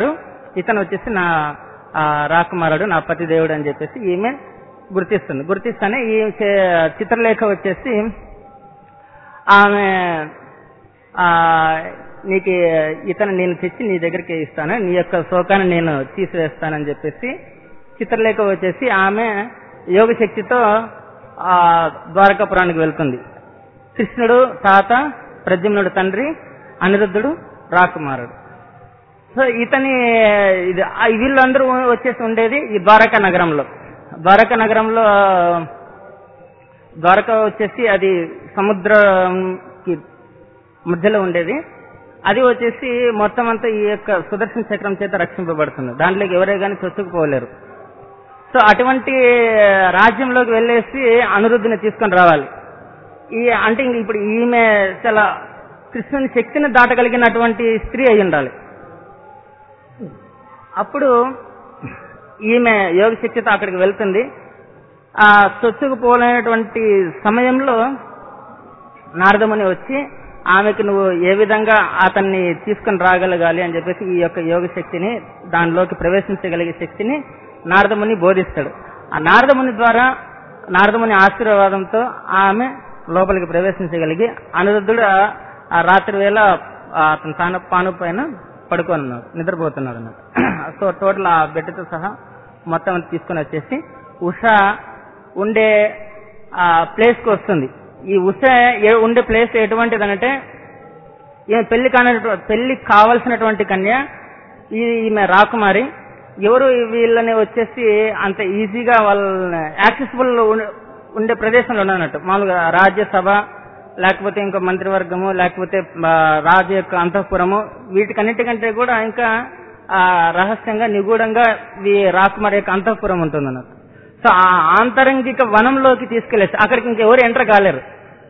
ఇతను వచ్చేసి నా ఆ, రాకుమారుడు నా పతి దేవుడు అని చెప్పేసి ఈమె గుర్తిస్తుంది గుర్తిస్తానే ఈ చే- చిత్రలేఖ వచ్చేసి ఆమె ఆ నీకు ఇతను నేను తెచ్చి నీ దగ్గరికి ఇస్తాను నీ యొక్క శోకాన్ని నేను తీసివేస్తానని చెప్పేసి చిత్రలేఖ వచ్చేసి ఆమె యోగ శక్తితో ఆ ద్వారకాపురానికి వెళ్తుంది కృష్ణుడు తాత ప్రద్యుమ్నుడు తండ్రి అనిరుద్ధుడు రాకుమారుడు సో ఇతని ఇది ఆ వీళ్ళందరూ వచ్చేసి ఉండేది ఈ ద్వారకా నగరంలో ద్వారకా నగరంలో ద్వారకా వచ్చేసి అది సముద్రంకి మధ్యలో ఉండేది అది వచ్చేసి మొత్తం అంతా ఈ యొక్క సుదర్శన చక్రం చేత రక్షింపబడుతుంది దాంట్లోకి ఎవరే కానీ చొచ్చుకుపోలేరు సో అటువంటి రాజ్యంలోకి వెళ్ళేసి అనిరుద్ధిని తీసుకొని రావాలి ఈ అంటే ఇంక ఇప్పుడు ఈమె చాలా కృష్ణుని శక్తిని దాటగలిగినటువంటి స్త్రీ అయి ఉండాలి అప్పుడు ఈమె యోగ శక్తితో అక్కడికి వెళ్తుంది ఆ చొచ్చుకుపోలేనటువంటి సమయంలో నారదముని వచ్చి ఆమెకు నువ్వు ఏ విధంగా అతన్ని తీసుకుని రాగలగాలి అని చెప్పేసి ఈ యొక్క యోగ శక్తిని దానిలోకి ప్రవేశించగలిగే శక్తిని నారదముని బోధిస్తాడు ఆ నారదముని ద్వారా నారదముని ఆశీర్వాదంతో ఆమె లోపలికి ప్రవేశించగలిగి అనిరుద్ధుడు ఆ- ఆ రాత్రి వేళ ఆ అతని తాను పాను పైన పడుకొని ఉన్నాడు నిద్రపోతున్నాడు అన్నమాట సో టోటల్ ఆ బెడ్తో సహా మొత్తం అంతా తీసుకొని వచ్చేసి ఉషా ఉండే ఆ ప్లేస్ కి వస్తుంది ఈ ఉష ఏ- ఉండే ప్లేస్ ఎటువంటిదనంటే ఈమె పెళ్లి కాని పెళ్లి కావలసినటువంటి కన్య ఈ ఈమె రాకుమారి ఎవరు వీళ్ళని వచ్చేసి అంత ఈజీగా వాళ్ళని యాక్సెసిబుల్ ఉండే ప్రదేశంలో ఉన్నట్టు మామూలుగా రాజ్యసభ లేకపోతే ఇంకా మంత్రివర్గము లేకపోతే ఆ, రాజు యొక్క అంతఃపురము వీటికన్నిటికంటే కూడా ఇంకా ఆ, రహస్యంగా నిగూఢంగా ఈ రాకుమారి యొక్క అంతఃపురం ఉంటుంది అన్నట్టు సో ఆ ఆంతరంగిక వనంలోకి తీసుకెళ్లేసి అక్కడికి ఇంకెవరు ఎంటర్ కాలేరు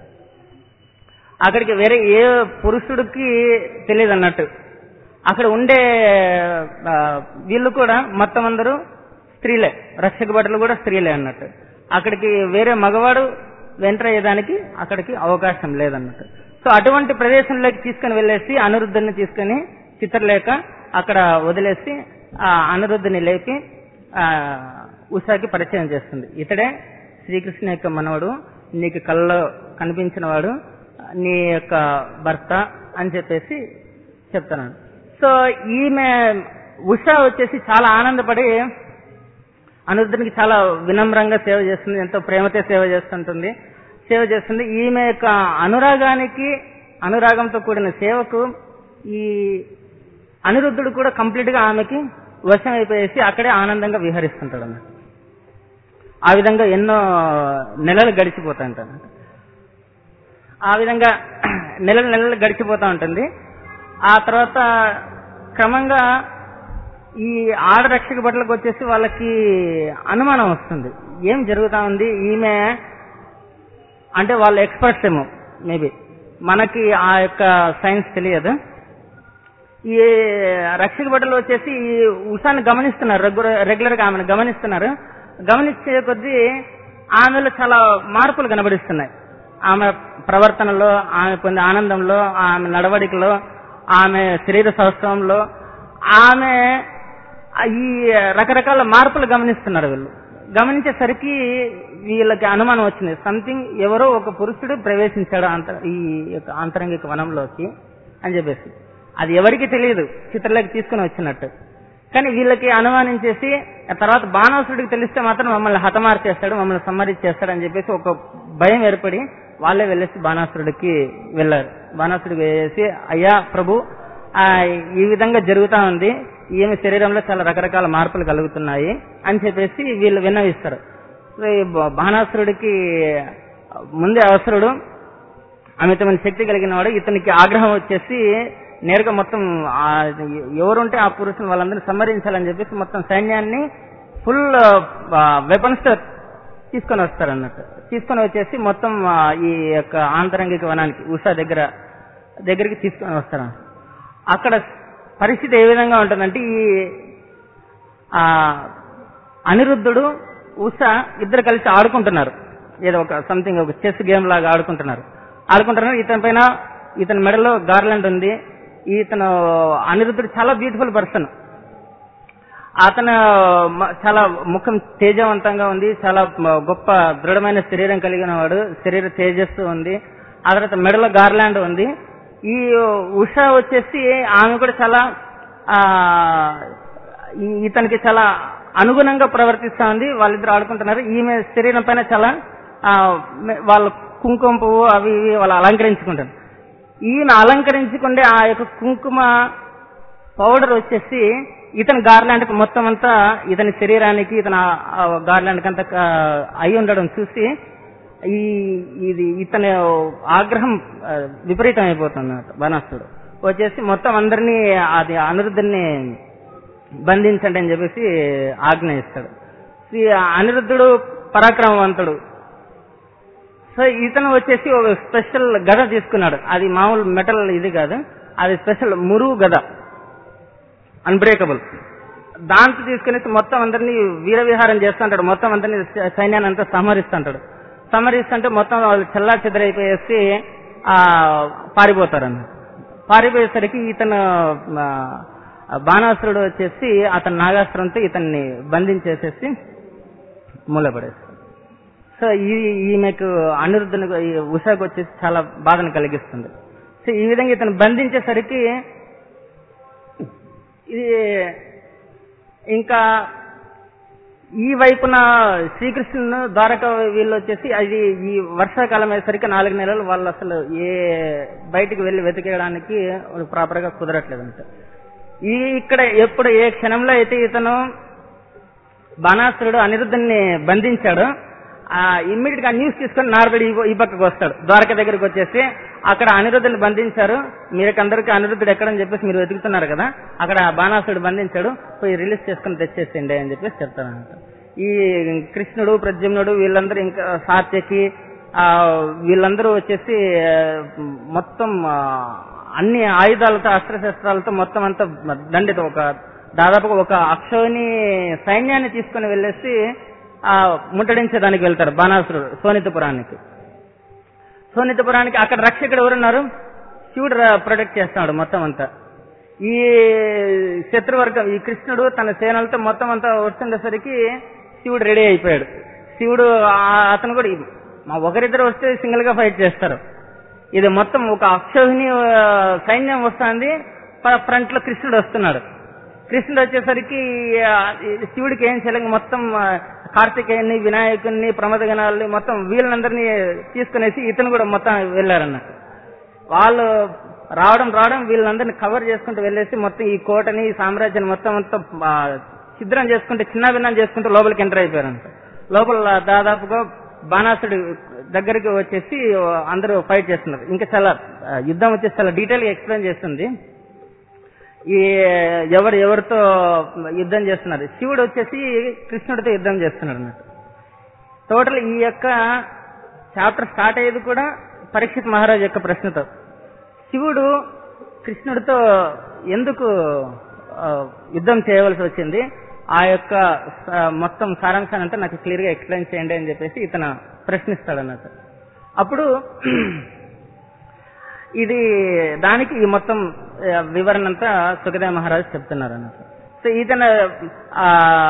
అక్కడికి వేరే ఏ పురుషుడికి తెలియదు అన్నట్టు అక్కడ ఉండే ఆ, వీళ్ళు కూడా మొత్తం అందరూ స్త్రీలే రక్షక భటులు కూడా స్త్రీలే అన్నట్టు అక్కడికి వేరే మగవాడు ఎంటర్ అయ్యేదానికి అక్కడికి అవకాశం లేదన్నట్టు సో అటువంటి ప్రదేశంలోకి తీసుకుని వెళ్ళేసి అనిరుద్ధుని తీసుకుని చిత్రలేఖ అక్కడ వదిలేసి ఆ అనిరుద్ధుని లేపి ఆ ఉషాకి పరిచయం చేస్తుంది ఇతడే శ్రీకృష్ణ యొక్క మనవడు నీకు కళ్ళలో కనిపించిన వాడు నీ యొక్క భర్త అని చెప్పేసి చెప్తున్నాను సో ఈమె ఉష వచ్చేసి చాలా ఆనందపడి అనిరుద్ధునికి చాలా వినమ్రంగా సేవ చేస్తుంది ఎంతో ప్రేమతో సేవ చేస్తుంటుంది సేవ చేస్తుంది ఈమె యొక్క అనురాగానికి అనురాగంతో కూడిన సేవకు ఈ అనిరుద్ధుడు కూడా కంప్లీట్ గా ఆమెకి వశం అయిపోయేసి అక్కడే ఆనందంగా విహరిస్తుంటాడు అన్నమాట ఆ విధంగా ఎన్నో నెలలు గడిచిపోతాయంట ఆ విధంగా నెలలు నెలలు గడిచిపోతా ఉంటుంది ఆ తర్వాత క్రమంగా ఈ ఆడ రక్షక భటులకు వచ్చేసి వాళ్ళకి అనుమానం వస్తుంది ఏం జరుగుతా ఉంది ఈమె అంటే వాళ్ళ ఎక్స్పర్ట్స్ ఏమో మేబీ మనకి ఆ యొక్క సైన్స్ తెలియదు ఈ రక్షక భటులు వచ్చేసి ఈ ఉషాన్ని గమనిస్తున్నారు రెగ్యులర్ రెగ్యులర్ గా ఆమెను గమనిస్తున్నారు గమనించే కొద్దీ ఆమెలో చాలా మార్పులు కనబడిస్తున్నాయి ఆమె ప్రవర్తనలో ఆమె పొందే ఆనందంలో ఆమె నడవడికలో ఆమె శరీర సౌష్ఠవంలో ఆమె ఈ రకరకాల మార్పులు గమనిస్తున్నారు వీళ్ళు గమనించేసరికి వీళ్ళకి అనుమానం వచ్చింది సంథింగ్ ఎవరో ఒక పురుషుడు ప్రవేశించాడు అంత ఈ యొక్క ఆంతరంగిక వనంలోకి అని చెప్పేసి అది ఎవరికి తెలియదు చిత్రలేఖ తీసుకుని వచ్చినట్టు కానీ వీళ్ళకి అనుమానించేసి ఆ తర్వాత బాణాసుడికి తెలిస్తే మాత్రం మమ్మల్ని హతమార్చేస్తాడు మమ్మల్ని సంహరించేస్తాడు అని చెప్పేసి ఒక భయం ఏర్పడి వాళ్ళే వెళ్ళేసి బాణాసురుడికి వెళ్ళారు బాణాసుడికి వెళ్ళేసి అయ్యా ప్రభు ఆ, ఈ విధంగా జరుగుతా ఉంది ఈమె శరీరంలో చాలా రకరకాల మార్పులు కలుగుతున్నాయి అని చెప్పేసి వీళ్ళు విన్నవిస్తారు సో ఈ బా- బాణాసురుడికి ముందే అవసరుడు అమితమైన శక్తి కలిగిన వాడు ఇతనికి ఆగ్రహం వచ్చేసి నేరుగా మొత్తం ఆ ఎవరుంటే ఆ పురుషుని వాళ్ళందరినీ సంహరించాలని చెప్పేసి మొత్తం సైన్యాన్ని ఫుల్ వెపన్స్ తో తీసుకొని వస్తారు అన్నట్టు తీసుకొని వచ్చేసి మొత్తం ఆ, ఈ యొక్క ఆంతరంగిక వనానికి ఉషా దగ్గర దగ్గరికి తీసుకొని వస్తారు అక్కడ పరిస్థితి ఏ విధంగా ఉంటుందంటే ఈ ఆ అనిరుద్ధుడు ఉష ఇద్దరు కలిసి ఆడుకుంటున్నారు ఏదో ఒక సంథింగ్ ఒక చెస్ గేమ్ లాగా ఆడుకుంటున్నారు ఆడుకుంటున్నారు ఇతని పైన ఇతని మెడలో గార్లాండ్ ఉంది ఇతను అనిరుద్ధుడు చాలా బ్యూటిఫుల్ పర్సన్ అతను మ- చాలా ముఖం తేజవంతంగా ఉంది చాలా మ- గొప్ప దృఢమైన శరీరం కలిగిన వాడు శరీర తేజస్సు ఉంది ఆ తర్వాత మెడలో గార్లాండ్ ఉంది ఈ ఉష వచ్చేసి ఆమె కూడా చాలా ఆ ఈ- ఇతనికి చాలా అనుగుణంగా ప్రవర్తిస్తా ఉంది వాళ్ళిద్దరు ఆడుకుంటున్నారు ఈమె శరీరం పైన చాలా ఆ, మె- వాళ్ళ కుంకుమ పువ్వు అవి ఇవి వాళ్ళు అలంకరించుకుంటారు ఈయన అలంకరించుకుంటే ఆ యొక్క కుంకుమ పౌడర్ వచ్చేసి ఇతని గార్లాండ్ మొత్తం అంతా ఇతని శరీరానికి ఇతని గార్లాండ్ అంతా ఆ, అయి ఉండడం చూసి ఈ ఇది ఇతని ఆగ్రహం ఆ, విపరీతం అయిపోతుంది అన్నమాట బాణాసుడు వచ్చేసి మొత్తం అందరినీ అది అనిరుద్ధుని బంధించండి అని చెప్పేసి ఆజ్ఞ ఇస్తాడు ఈ అనిరుద్ధుడు పరాక్రమవంతుడు సో ఇతను వచ్చేసి ఒక స్పెషల్ గద తీసుకున్నాడు అది మామూలు మెటల్ ఇది కాదు అది స్పెషల్ మురుగు గద అన్బ్రేకబుల్ దాంతో తీసుకుని మొత్తం అందరినీ వీర విహారం చేస్తుంటాడు మొత్తం అందరినీ సై- సైన్యాన్ని అంతా సంహరిస్తుంటాడు సంహరిస్తుంటే మొత్తం వాళ్ళు చెల్లా చెదరైపోయేసి ఆ పారిపోతారు అన్నమాట పారిపోయేసరికి ఇతను ఆ, బాణాసురుడు వచ్చేసి అతని నాగాస్త్రంతో ఇతన్ని బంధించేసేసి మూలపడేస్తాడు సో ఈ ఈమెకు అనిరుద్ధునికి ఈ ఉషాకు వచ్చేసి చాలా బాధను కలిగిస్తుంది సో ఈ విధంగా ఇతను బంధించేసరికి ఇది ఇంకా ఈ వైపున శ్రీకృష్ణుడు ద్వారక వీళ్ళు వచ్చేసి అది ఈ వర్షాకాలం అయ్యేసరికి నాలుగు నెలలు వాళ్ళు అసలు ఏ బయటికి వెళ్ళి వెతికేయడానికి ప్రాపర్ గా కుదరట్లేదు అంట ఈ ఇక్కడ ఎప్పుడు ఏ క్షణంలో అయితే ఇతను బాణాసురుడు అనిరుద్ధుని బంధించాడు ఆ ఇమ్మీడియట్ గా న్యూస్ తీసుకొని నారదుడు ఈ- ఈ పక్కకు వస్తాడు ద్వారక దగ్గరికి వచ్చేసి అక్కడ అనిరుద్ధుని బంధించారు మీరకందరికి అనిరుద్ధుడు ఎక్కడని చెప్పేసి మీరు వెతుకుతున్నారు కదా అక్కడ బాణాసురుడు బంధించాడు పోయి రిలీజ్ చేసుకుని తెచ్చేసిండే అని చెప్పేసి చెప్తారంట ఈ కృష్ణుడు ప్రద్యుమ్నుడు వీళ్ళందరూ ఇంకా సాత్యకి ఆ వీళ్ళందరూ వచ్చేసి ఆ, మొత్తం ఆ, అన్ని ఆయుధాలతో అస్త్రశస్త్రాలతో మొత్తం అంతా దండితో ఒక దాదాపుగా ఒక అక్షోని సైన్యాన్ని తీసుకుని వెళ్ళేసి ఆ ముట్టడించడానికి వెళ్తారు బాణాసురుడు సోనితపురానికి సోనితపురానికి అక్కడ రక్షకుడు ఎవరున్నారు శివుడు ర- ప్రొటెక్ట్ చేస్తున్నాడు మొత్తం అంతా ఈ శత్రువర్గం ఈ కృష్ణుడు తన సేనలతో మొత్తం అంతా వస్తుండేసరికి శివుడు రెడీ అయిపోయాడు శివుడు ఆ- అతను కూడా ఈ- మా ఒకరిద్దరు వస్తే సింగిల్ గా ఫైట్ చేస్తారు ఇది మొత్తం ఒక అక్షోహిణి ఆ, సైన్యం వస్తుంది ఫ్రంట్ లో కృష్ణుడు వస్తున్నాడు కృష్ణుడు వచ్చేసరికి ఆ, ఈ శివుడికి ఏం చేయలేక మొత్తం ఆ, కార్తికేయుని వినాయకుడిని ప్రమదగణాలని మొత్తం వీళ్ళందరినీ తీసుకునేసి ఇతను కూడా మొత్తం వెళ్ళారన్నట్టు వాళ్ళు రావడం రావడం వీళ్ళందరినీ కవర్ చేసుకుంటూ వెళ్ళేసి మొత్తం ఈ కోటని ఈ సామ్రాజ్యాన్ని మొత్తం అంతా ఆ, ఛిద్రం చేసుకుంటే చిన్న భిన్నం చేసుకుంటూ లోపలికి ఎంటర్ అయిపోయారంట లోపల దాదాపుగా బాణాసుడి దగ్గరికి వచ్చేసి అందరూ ఫైట్ చేస్తున్నారు ఇంకా చాలా ఆ, యుద్ధం వచ్చేసి చాలా డీటెయిల్ గా ఎక్స్ప్లెయిన్ చేస్తుంది ఈ ఎవరు ఎవరితో యుద్ధం చేస్తున్నారు శివుడు వచ్చేసి కృష్ణుడితో యుద్ధం చేస్తున్నాడు అన్నట్టు టోటల్ ఈ యొక్క చాప్టర్ స్టార్ట్ అయ్యేది కూడా పరీక్షిత్ మహారాజ్ యొక్క ప్రశ్నతో శివుడు కృష్ణుడితో ఎందుకు ఆ, యుద్ధం చేయవలసి వచ్చింది ఆ యొక్క స- మొత్తం సారాంశాన్ని అంతా నాకు క్లియర్ గా ఎక్స్ప్లెయిన్ చేయండి అని చెప్పేసి ఇతను ప్రశ్నిస్తాడు అన్నట్టు అప్పుడు ఇది దానికి ఈ మొత్తం ఆ, వివరణ అంతా సుఖదేవ మహారాజు చెప్తున్నారు అన్నట్టు సో ఇతను ఆ,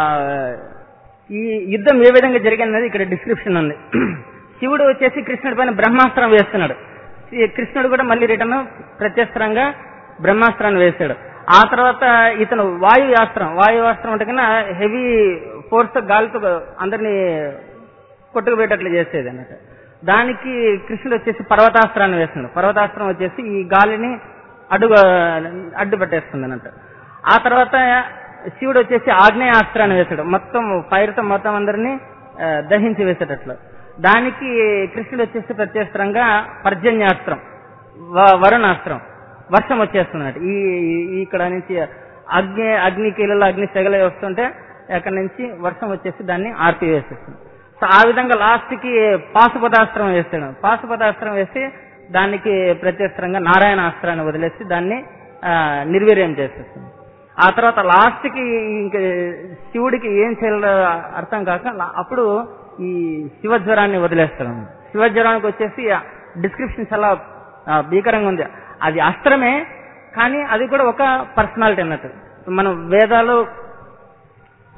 ఈ యుద్ధం ఏ విధంగా జరిగిందనేది ఇక్కడ డిస్క్రిప్షన్ ఉంది శివుడు వచ్చేసి కృష్ణుడి పైన బ్రహ్మాస్త్రం వేస్తున్నాడు ఈ కృష్ణుడు కూడా మళ్ళీ రిటర్న్ ప్రత్యస్త్రంగా బ్రహ్మాస్త్రాన్ని వేశాడు ఆ తర్వాత ఇతను వాయుయాస్త్రం వాయుయాస్త్రం అంటే కన్నా హెవీ ఫోర్స్ గాలితో అందరినీ కొట్టుకుపోయేటట్లు చేసేది అన్నట్టు దానికి కృష్ణుడు వచ్చేసి పర్వతాస్త్రాన్ని వేస్తున్నాడు పర్వతాస్త్రం వచ్చేసి ఈ గాలిని అడ్డు అడ్డు పెట్టేస్తుంది అన్నట్టు ఆ తర్వాత శివుడు వచ్చేసి ఆగ్నేయాస్త్రాన్ని వేశాడు మొత్తం ఫైర్ తో మొత్తం అందరినీ ఆ, దహించి వేసేటట్లు దానికి కృష్ణుడు వచ్చేసి ప్రత్యేస్త్రంగా పర్జన్యాస్త్రం వ- వరుణాస్త్రం వర్షం వచ్చేస్తున్నట్టు ఈ ఈ- ఇక్కడ నుంచి అగ్ని అగ్ని కీలలో అగ్ని సెగలు వస్తుంటే అక్కడి నుంచి వర్షం వచ్చేసి దాన్ని ఆర్పివేసేస్తుంది సో ఆ విధంగా లాస్ట్ కి పాశుపతాస్త్రం వేస్తాడు పాశుపతాస్త్రం వేసి దానికి ప్రత్యస్త్రంగా నారాయణ అస్త్రాన్ని వదిలేసి దాన్ని ఆ, నిర్వీర్యం చేసేస్తుంది ఆ తర్వాత లాస్ట్ కి ఇంక శివుడికి ఏం చేయాలో అర్థం కాక లా- అప్పుడు ఈ శివజ్వరాన్ని వదిలేస్తాడు శివజ్వరానికి వచ్చేసి డిస్క్రిప్షన్ చాలా ఆ, భీకరంగా ఉంది అది అస్త్రమే కానీ అది కూడా ఒక పర్సనాలిటీ అన్నట్టు మనం వేదాలు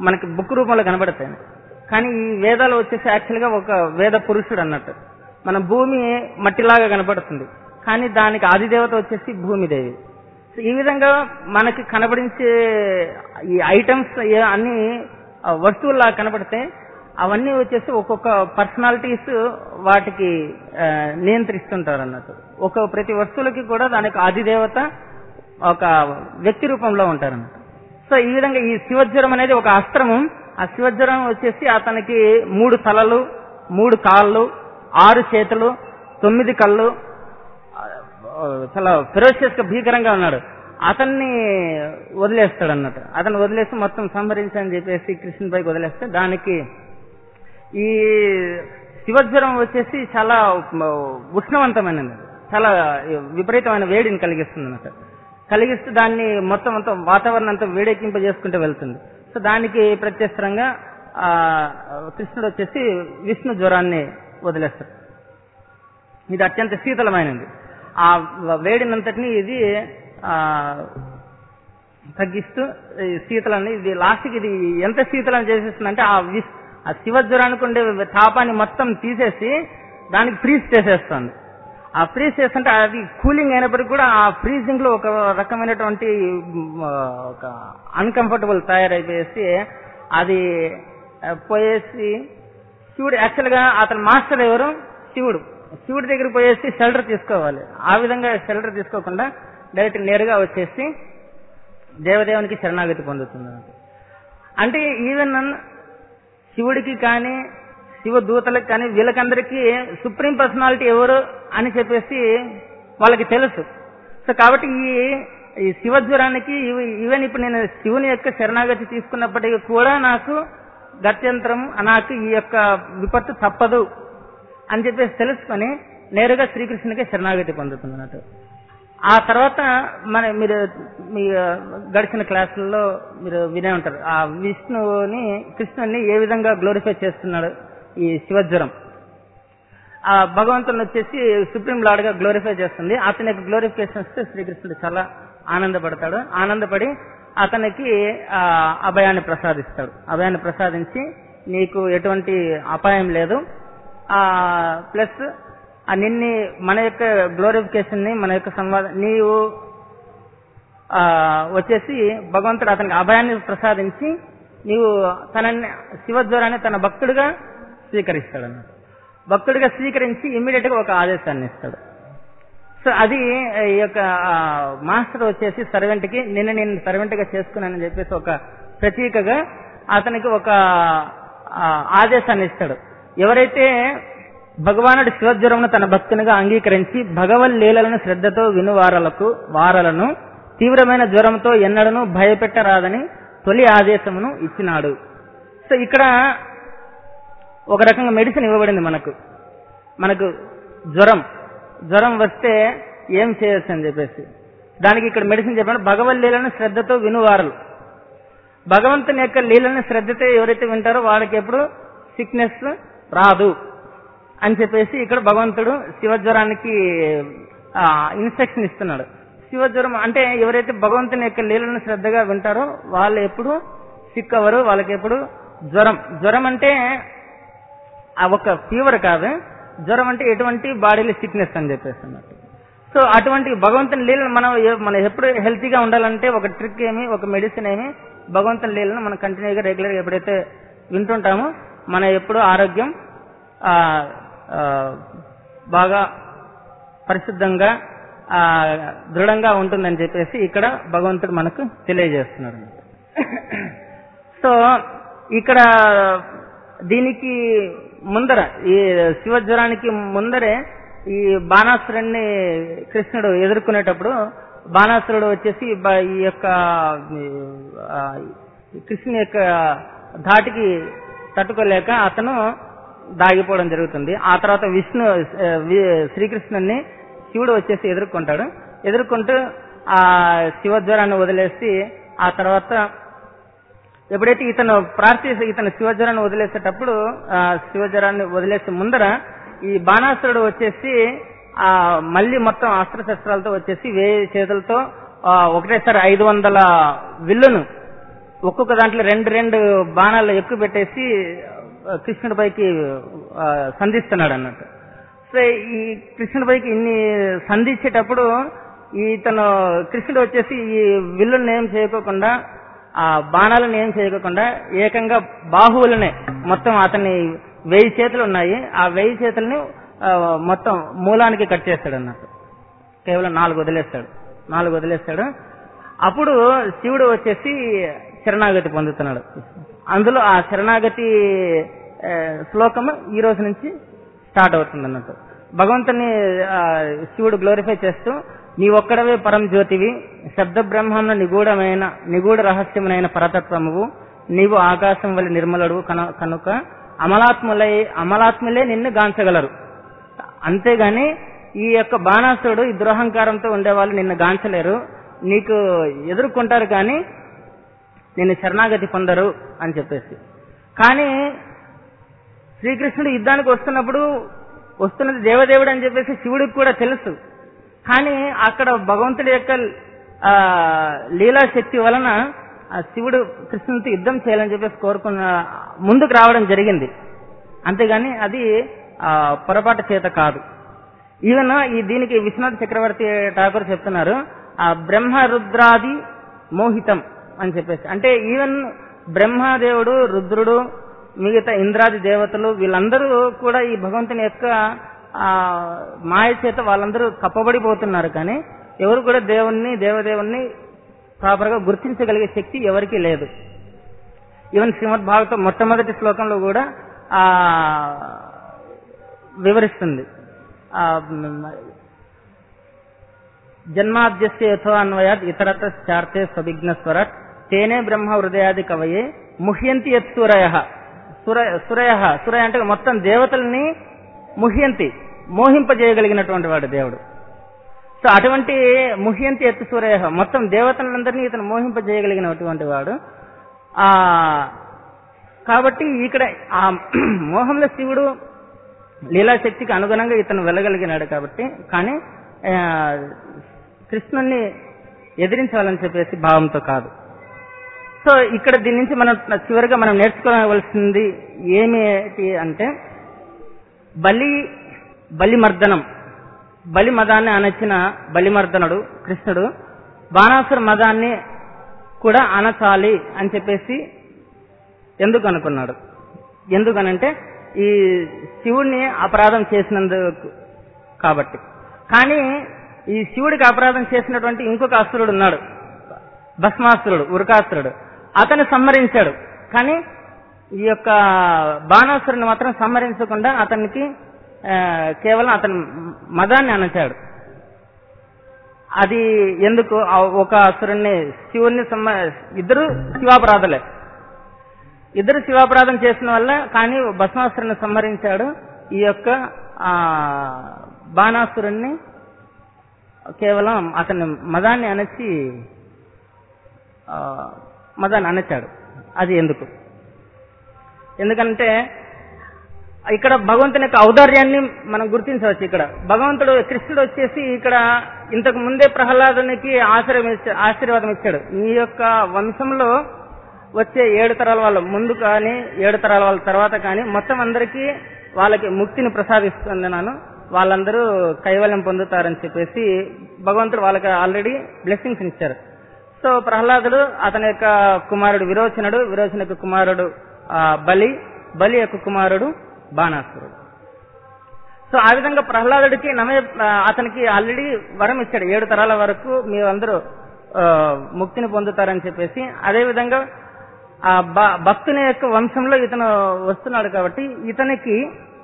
మనకి బుక్ రూపంలో కనబడతాయి కానీ ఈ వేదాలు వచ్చేసి యాక్చువల్ గా ఒక వేద పురుషుడు అన్నట్టు మన భూమి మట్టిలాగా కనబడుతుంది కానీ దానికి ఆదిదేవత వచ్చేసి భూమిదేవి సో ఈ విధంగా మనకి కనబడించే ఈ ఐటమ్స్ అన్ని ఆ, వస్తువుల్లా కనబడితే అవన్నీ వచ్చేసి ఒక్కొక్క పర్సనాలిటీస్ వాటికి ఆ, నియంత్రిస్తుంటారు అన్నట్టు ఒక ప్రతి వస్తువులకి కూడా దానికి ఆదిదేవత ఒక వ్యక్తి రూపంలో ఉంటారు అన్నట్టు సో ఈ విధంగా ఈ శివజ్వరం అనేది ఒక అస్త్రము ఆ శివజ్వరం వచ్చేసి అతనికి మూడు తలలు మూడు కాళ్ళు ఆరు చేతులు తొమ్మిది కళ్ళు ఆ, చాలా ఫెరోషియస్ గా భీకరంగా ఉన్నాడు అతన్ని వదిలేస్తాడు అన్నట్టు అతను వదిలేసి మొత్తం సంహరించని చెప్పేసి కృష్ణుపైకి వదిలేస్తే దానికి ఈ శివజ్వరం వచ్చేసి చాలా మ, ఉష్ణవంతమైనది చాలా విపరీతమైన వేడిని కలిగిస్తుంది అన్నమాట కలిగిస్తే దాన్ని మొత్తం అంతా వాతావరణం అంతా వేడెక్కింపజేసుకుంటూ వెళ్తుంది సో దానికి ప్రత్యస్త్రంగా ఆ కృష్ణుడు వచ్చేసి విష్ణు జ్వరాన్ని వదిలేస్తాడు ఇది అత్యంత శీతలమైనది ఆ వేడినంతటిని ఇది ఆ తగ్గిస్తూ ఈ శీతలాన్ని ఇది లాస్ట్కి ఇది ఎంత శీతలం చేసేస్తుందంటే ఆ విస్- ఆ శివజ్వరానికి ఉండే తాపాన్ని మొత్తం తీసేసి దానికి ఫ్రీజ్ చేసేస్తుంది ఆ ఫ్రీజ్ చేస్తుంటే అది కూలింగ్ అయినప్పటికీ కూడా ఆ ఫ్రీజింగ్ లో ఒక రకమైనటువంటి మ్, ఒక అన్కంఫర్టబుల్ తయారైపోయేసి అది ఆ, పోయేసి శివుడు యాక్చువల్ గా అతని మాస్టర్ ఎవరు శివుడు శివుడి దగ్గరికి పోయేసి షెల్టర్ తీసుకోవాలి ఆ విధంగా షెల్టర్ తీసుకోకుండా డైరెక్ట్ నేరుగా వచ్చేసి దేవదేవునికి శరణాగతి పొందుతుంది అంటే ఈవెన్ శివుడికి కానీ శివ దూతలకు కానీ వీళ్ళకందరికీ సుప్రీం పర్సనాలిటీ ఎవరు అని చెప్పేసి వాళ్ళకి తెలుసు సో కాబట్టి ఈ ఈ శివజ్వరానికి ఇవి- ఈవెన్ ఇప్పుడు నేను శివుని యొక్క శరణాగతి తీసుకున్నప్పటికీ కూడా నాకు గత్యంతరం నాకు ఈ యొక్క విపత్తు తప్పదు అని చెప్పేసి తెలుసుకొని నేరుగా శ్రీకృష్ణునికి శరణాగతి పొందుతున్నట్టు ఆ తర్వాత మన మీరు మీ గడిచిన క్లాసుల్లో మీరు వినే ఉంటారు ఆ విష్ణువుని కృష్ణుని ఏ విధంగా గ్లోరిఫై చేస్తున్నాడు ఈ శివజ్వరం ఆ భగవంతుని వచ్చేసి సుప్రీం లార్డ్ గా గ్లోరిఫై చేస్తుంది అతని యొక్క గ్లోరిఫికేషన్ వస్తే శ్రీకృష్ణుడు చాలా ఆనందపడతాడు ఆనందపడి అతనికి ఆ అభయాన్ని ప్రసాదిస్తాడు అభయాన్ని ప్రసాదించి నీకు ఎటువంటి అపాయం లేదు ఆ ప్లస్ ఆ నిన్ని మన యొక్క గ్లోరిఫికేషన్ ని మన యొక్క సంవాదం నీవు ఆ వచ్చేసి భగవంతుడు అతనికి అభయాన్ని ప్రసాదించి నీవు తనని శివజ్వరాన్ని తన భక్తుడిగా స్వీకరిస్తాడు అన్నమాట భక్తుడిగా స్వీకరించి ఇమ్మీడియట్ గా ఒక ఆదేశాన్ని ఇస్తాడు సో అది ఈ యొక్క ఆ, మాస్టర్ వచ్చేసి సర్వెంట్ కి నిన్న నేను సర్వెంట్ గా చేసుకున్నానని చెప్పేసి ఒక ప్రతీకగా అతనికి ఒక ఆ, ఆదేశాన్ని ఇస్తాడు ఎవరైతే భగవానుడి శివజ్వరమును తన భక్తునిగా అంగీకరించి భగవన్ లీలలను శ్రద్ధతో వినువారలకు వారలను తీవ్రమైన జ్వరంతో ఎన్నడను భయపెట్టరాదని తొలి ఆదేశమును ఇచ్చినాడు సో ఇక్కడ ఒక రకంగా మెడిసిన్ ఇవ్వబడింది మనకు మనకు జ్వరం జ్వరం వస్తే ఏం చేయొచ్చు అని చెప్పేసి దానికి ఇక్కడ మెడిసిన్ చెప్పాడు భగవన్ లీలను శ్రద్ధతో వినువారలు భగవంతుని యొక్క లీలను శ్రద్ధతో ఎవరైతే వింటారో వాళ్ళకి ఎప్పుడు సిక్నెస్ రాదు అని చెప్పేసి ఇక్కడ భగవంతుడు శివజ్వరానికి ఇన్స్ట్రక్షన్ ఇస్తున్నాడు శివజ్వరం అంటే ఎవరైతే భగవంతుని యొక్క లీలను శ్రద్ధగా వింటారో వాళ్ళు ఎప్పుడు సిక్ అవ్వరు వాళ్ళకి ఎప్పుడు జ్వరం జ్వరం అంటే ఆ ఒక ఫీవర్ కాదు జ్వరం అంటే ఎటువంటి బాడీలో సిక్నెస్ అని చెప్పేసి అన్నట్టు సో అటువంటి భగవంతుని లీలను మనం ఎ- మనం ఎప్పుడు హెల్తీగా ఉండాలంటే ఒక ట్రిక్ ఏమి ఒక మెడిసిన్ ఏమి భగవంతుని లీలను మనం కంటిన్యూగా రెగ్యులర్ ఎప్పుడైతే వింటుంటామో మన ఎప్పుడు ఆరోగ్యం ఆ, ఆ, బాగా పరిశుద్ధంగా ఆ, దృఢంగా ఉంటుందని చెప్పేసి ఇక్కడ భగవంతుడు మనకు తెలియజేస్తున్నాడు సో ఇక్కడ దీనికి ముందర ఈ శివజ్వరానికి ముందరే ఈ బాణాసురుణ్ణి కృష్ణుడు ఎదుర్కొనేటప్పుడు బాణాసురుడు వచ్చేసి బ- ఈ యొక్క ఆ, కృష్ణుని యొక్క ధాటికి తట్టుకోలేక అతను దాగిపోవడం జరుగుతుంది ఆ తర్వాత విష్ణు ఆ, వి- శ్రీకృష్ణుని శివుడు వచ్చేసి ఎదుర్కొంటాడు ఎదుర్కొంటూ ఆ శివజ్వరాన్ని వదిలేసి ఆ తర్వాత ఎప్పుడైతే ఇతను ప్రార్థిస్తే ఇతను శివజ్వరాన్ని వదిలేసేటప్పుడు ఆ శివజ్వరాన్ని వదిలేసే ముందర ఈ బాణాసురుడు వచ్చేసి ఆ మళ్ళీ మొత్తం అస్త్రశస్త్రాలతో వచ్చేసి వేయి చేతులతో ఆ, ఒకటేసారి ఐదు వందల విల్లును ఒక్కొక్క దాంట్లో రెండు రెండు బాణాలు ఎక్కువ పెట్టేసి ఆ, కృష్ణుడి పైకి ఆ, సంధిస్తున్నాడు అన్నట్టు సో ఈ కృష్ణుడి పైకి ఇన్ని సంధించేటప్పుడు ఇతను కృష్ణుడు వచ్చేసి ఈ విల్లుని ఏం చేయకోకుండా ఆ బాణాలను ఏం చేయకోకుండా ఏకంగా బాహువులనే మొత్తం అతని వెయ్యి చేతులు ఉన్నాయి ఆ వెయ్యి చేతుల్ని ఆ, మొత్తం మూలానికి కట్ చేస్తాడు అన్నట్టు కేవలం నాలుగు వదిలేస్తాడు నాలుగు వదిలేస్తాడు అప్పుడు శివుడు వచ్చేసి శరణాగతి పొందుతున్నాడు అందులో ఆ శరణాగతి ఆ, శ్లోకము ఈ రోజు నుంచి స్టార్ట్ అవుతుంది అన్నట్టు భగవంతుని ఆ, శివుడు గ్లోరిఫై చేస్తూ నీ ఒక్కడవే పరం జ్యోతివి శబ్ద బ్రహ్మంలో నిగూఢమైన నిగూఢ రహస్యమైన పరతత్వమువు నీవు ఆకాశం వల్ల నిర్మలుడు కన- కనుక అమలాత్ములై అమలాత్ములే నిన్ను గాంచగలరు అంతేగాని ఈ యొక్క బాణాసురుడు ఈ దురహంకారంతో ఉండేవాళ్ళు నిన్ను గాంచలేరు నీకు ఎదుర్కొంటారు కానీ నిన్ను శరణాగతి పొందరు అని చెప్పేసి కానీ శ్రీకృష్ణుడు యుద్ధానికి వస్తున్నప్పుడు వస్తున్నది దేవదేవుడు అని చెప్పేసి శివుడికి కూడా తెలుసు కానీ అక్కడ భగవంతుడి యొక్క ఆ, లీలా శక్తి వలన ఆ శివుడు కృష్ణునితో యుద్ధం చేయాలని చెప్పేసి కోరుకున్న ముందుకు రావడం జరిగింది అంతేగాని అది ఆ, పొరపాటు చేత కాదు ఈవెన్ ఈ దీనికి విశ్వనాథ్ చక్రవర్తి ఠాకూర్ చెప్తున్నారు ఆ బ్రహ్మ రుద్రాది మోహితం అని చెప్పేసి అంటే ఈవెన్ బ్రహ్మదేవుడు రుద్రుడు మిగతా ఇంద్రాది దేవతలు వీళ్ళందరూ కూడా ఈ భగవంతుని యొక్క ఆ మాయ చేత వాళ్ళందరూ కప్పబడిపోతున్నారు కానీ ఎవరు కూడా దేవుణ్ణి దేవదేవుణ్ణి ప్రాపర్ గా గుర్తించగలిగే శక్తి ఎవరికీ లేదు ఈవెన్ శ్రీమద్ భాగవతం మొట్టమొదటి శ్లోకంలో కూడా ఆ వివరిస్తుంది ఆ జన్మాద్యస్య యథో అన్వయాత్ ఇతరత చార్తే స్వవిఘ్న స్వరట్ తేనే బ్రహ్మ హృదయాది కవయే ముహ్యంతి యత్ సూరయ సురయ సురయ సురయ అంటే మొత్తం దేవతల్ని ముహ్యంతి మోహింపజేయగలిగినటువంటి వాడు దేవుడు సో అటువంటి ముహ్యంతి ఎత్తు సూరయ మొత్తం దేవతలందరినీ ఇతను మోహింపజేయగలిగినటువంటి వాడు ఆ కాబట్టి ఇక్కడ ఆ మోహంలో శివుడు లీలాశక్తికి అనుగుణంగా ఇతను వెళ్ళగలిగినాడు కాబట్టి కానీ ఆ, కృష్ణుణ్ణి ఎదిరించాలని చెప్పేసి భావంతో కాదు సో ఇక్కడ దీని నుంచి మనం చివరిగా మనం నేర్చుకోవలసింది ఏమిటి అంటే బలి బలిమర్దనం బలి మదాన్ని అనచిన బలిమర్దనుడు కృష్ణుడు బాణాసుర మదాన్ని కూడా అనచాలి అని చెప్పేసి ఎందుకు అనుకున్నాడు ఎందుకనంటే ఈ శివుణ్ణి అపరాధం చేసినందుకు కాబట్టి కానీ ఈ శివుడికి అపరాధం చేసినటువంటి ఇంకొక అసురుడు ఉన్నాడు భస్మాసురుడు ఉరకాసురుడు అతను సంహరించాడు కానీ ఈ యొక్క బాణాసురుని మాత్రం సంహరించకుండా అతనికి ఆ, కేవలం అతని మదాన్ని అనచాడు అది ఎందుకు ఆ ఒక అసురుణ్ణి శివుణ్ణి సంహ ఇద్దరు శివాపరాధలే ఇద్దరు శివాపరాధం చేసిన వల్ల కానీ భస్మాసురుని సంహరించాడు ఈ యొక్క ఆ బాణాసురుణ్ణి కేవలం అతని మదాన్ని అణచి ఆ, మదాన్ని అణచాడు అది ఎందుకు ఎందుకంటే ఇక్కడ భగవంతుని యొక్క ఔదార్యాన్ని మనం గుర్తించవచ్చు ఇక్కడ భగవంతుడు కృష్ణుడు వచ్చేసి ఇక్కడ ఇంతకు ముందే ప్రహ్లాదునికి ఆశ్రయం ఇచ్చా- ఆశీర్వాదం ఇచ్చాడు నీ యొక్క వంశంలో వచ్చే ఏడు తరాల వాళ్ళ ముందు కానీ ఏడు తరాల వాళ్ళ తర్వాత కానీ మొత్తం అందరికీ వాళ్ళకి ముక్తిని ప్రసాదిస్తున్నాను వాళ్ళందరూ కైవల్యం పొందుతారని చెప్పేసి భగవంతుడు వాళ్ళకి ఆల్రెడీ బ్లెస్సింగ్స్ ఇచ్చారు సో ప్రహ్లాదుడు అతని యొక్క కుమారుడు విరోచనుడు విరోచన యొక్క కుమారుడు ఆ, బలి బలి యొక్క కుమారుడు బాణాసురుడు సో ఆ విధంగా ప్రహ్లాదుడికి నమే ఆ, అతనికి ఆల్రెడీ వరం ఇచ్చాడు ఏడు తరాల వరకు మీరందరూ ఆ, ముక్తిని పొందుతారని చెప్పేసి అదే విధంగా ఆ భ- భక్తుని యొక్క వంశంలో ఇతను వస్తున్నాడు కాబట్టి ఇతనికి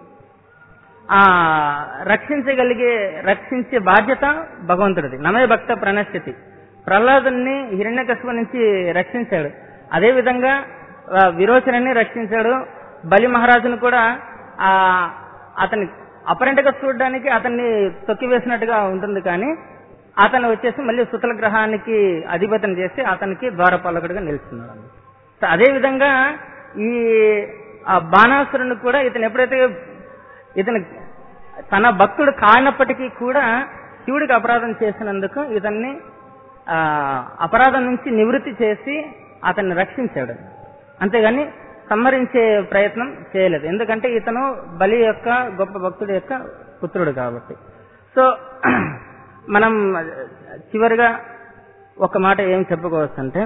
ఆ రక్షించగలిగే రక్షించే బాధ్యత భగవంతుడిది నమే భక్త ప్రణశ్యతి ప్రహ్లాదుని హిరణ్యకశిపు నుంచి రక్షించాడు అదే విధంగా ఆ, విరోచనని రక్షించాడు బలి మహారాజును కూడా ఆ అతని అపరెంట్ గా చూడడానికి అతన్ని తొక్కివేసినట్టుగా ఉంటుంది కానీ అతను వచ్చేసి మళ్ళీ సుతల గ్రహానికి అధిపతిని చేసి అతనికి ద్వారపాలకుడిగా నిలుస్తున్నాడు సో అదే విధంగా ఈ ఆ బాణాసురుని కూడా ఇతను ఎప్పుడైతే ఇతను తన భక్తుడు కానప్పటికీ కూడా శివుడికి అపరాధం చేసినందుకు ఇతన్ని ఆ, అపరాధం నుంచి నివృత్తి చేసి అతన్ని రక్షించాడు అంతేగాని సంహరించే ప్రయత్నం చేయలేదు ఎందుకంటే ఇతను బలి యొక్క గొప్ప భక్తుడి యొక్క పుత్రుడు కాబట్టి సో మనం చివరిగా ఒక మాట ఏం చెప్పుకోవచ్చు అంటే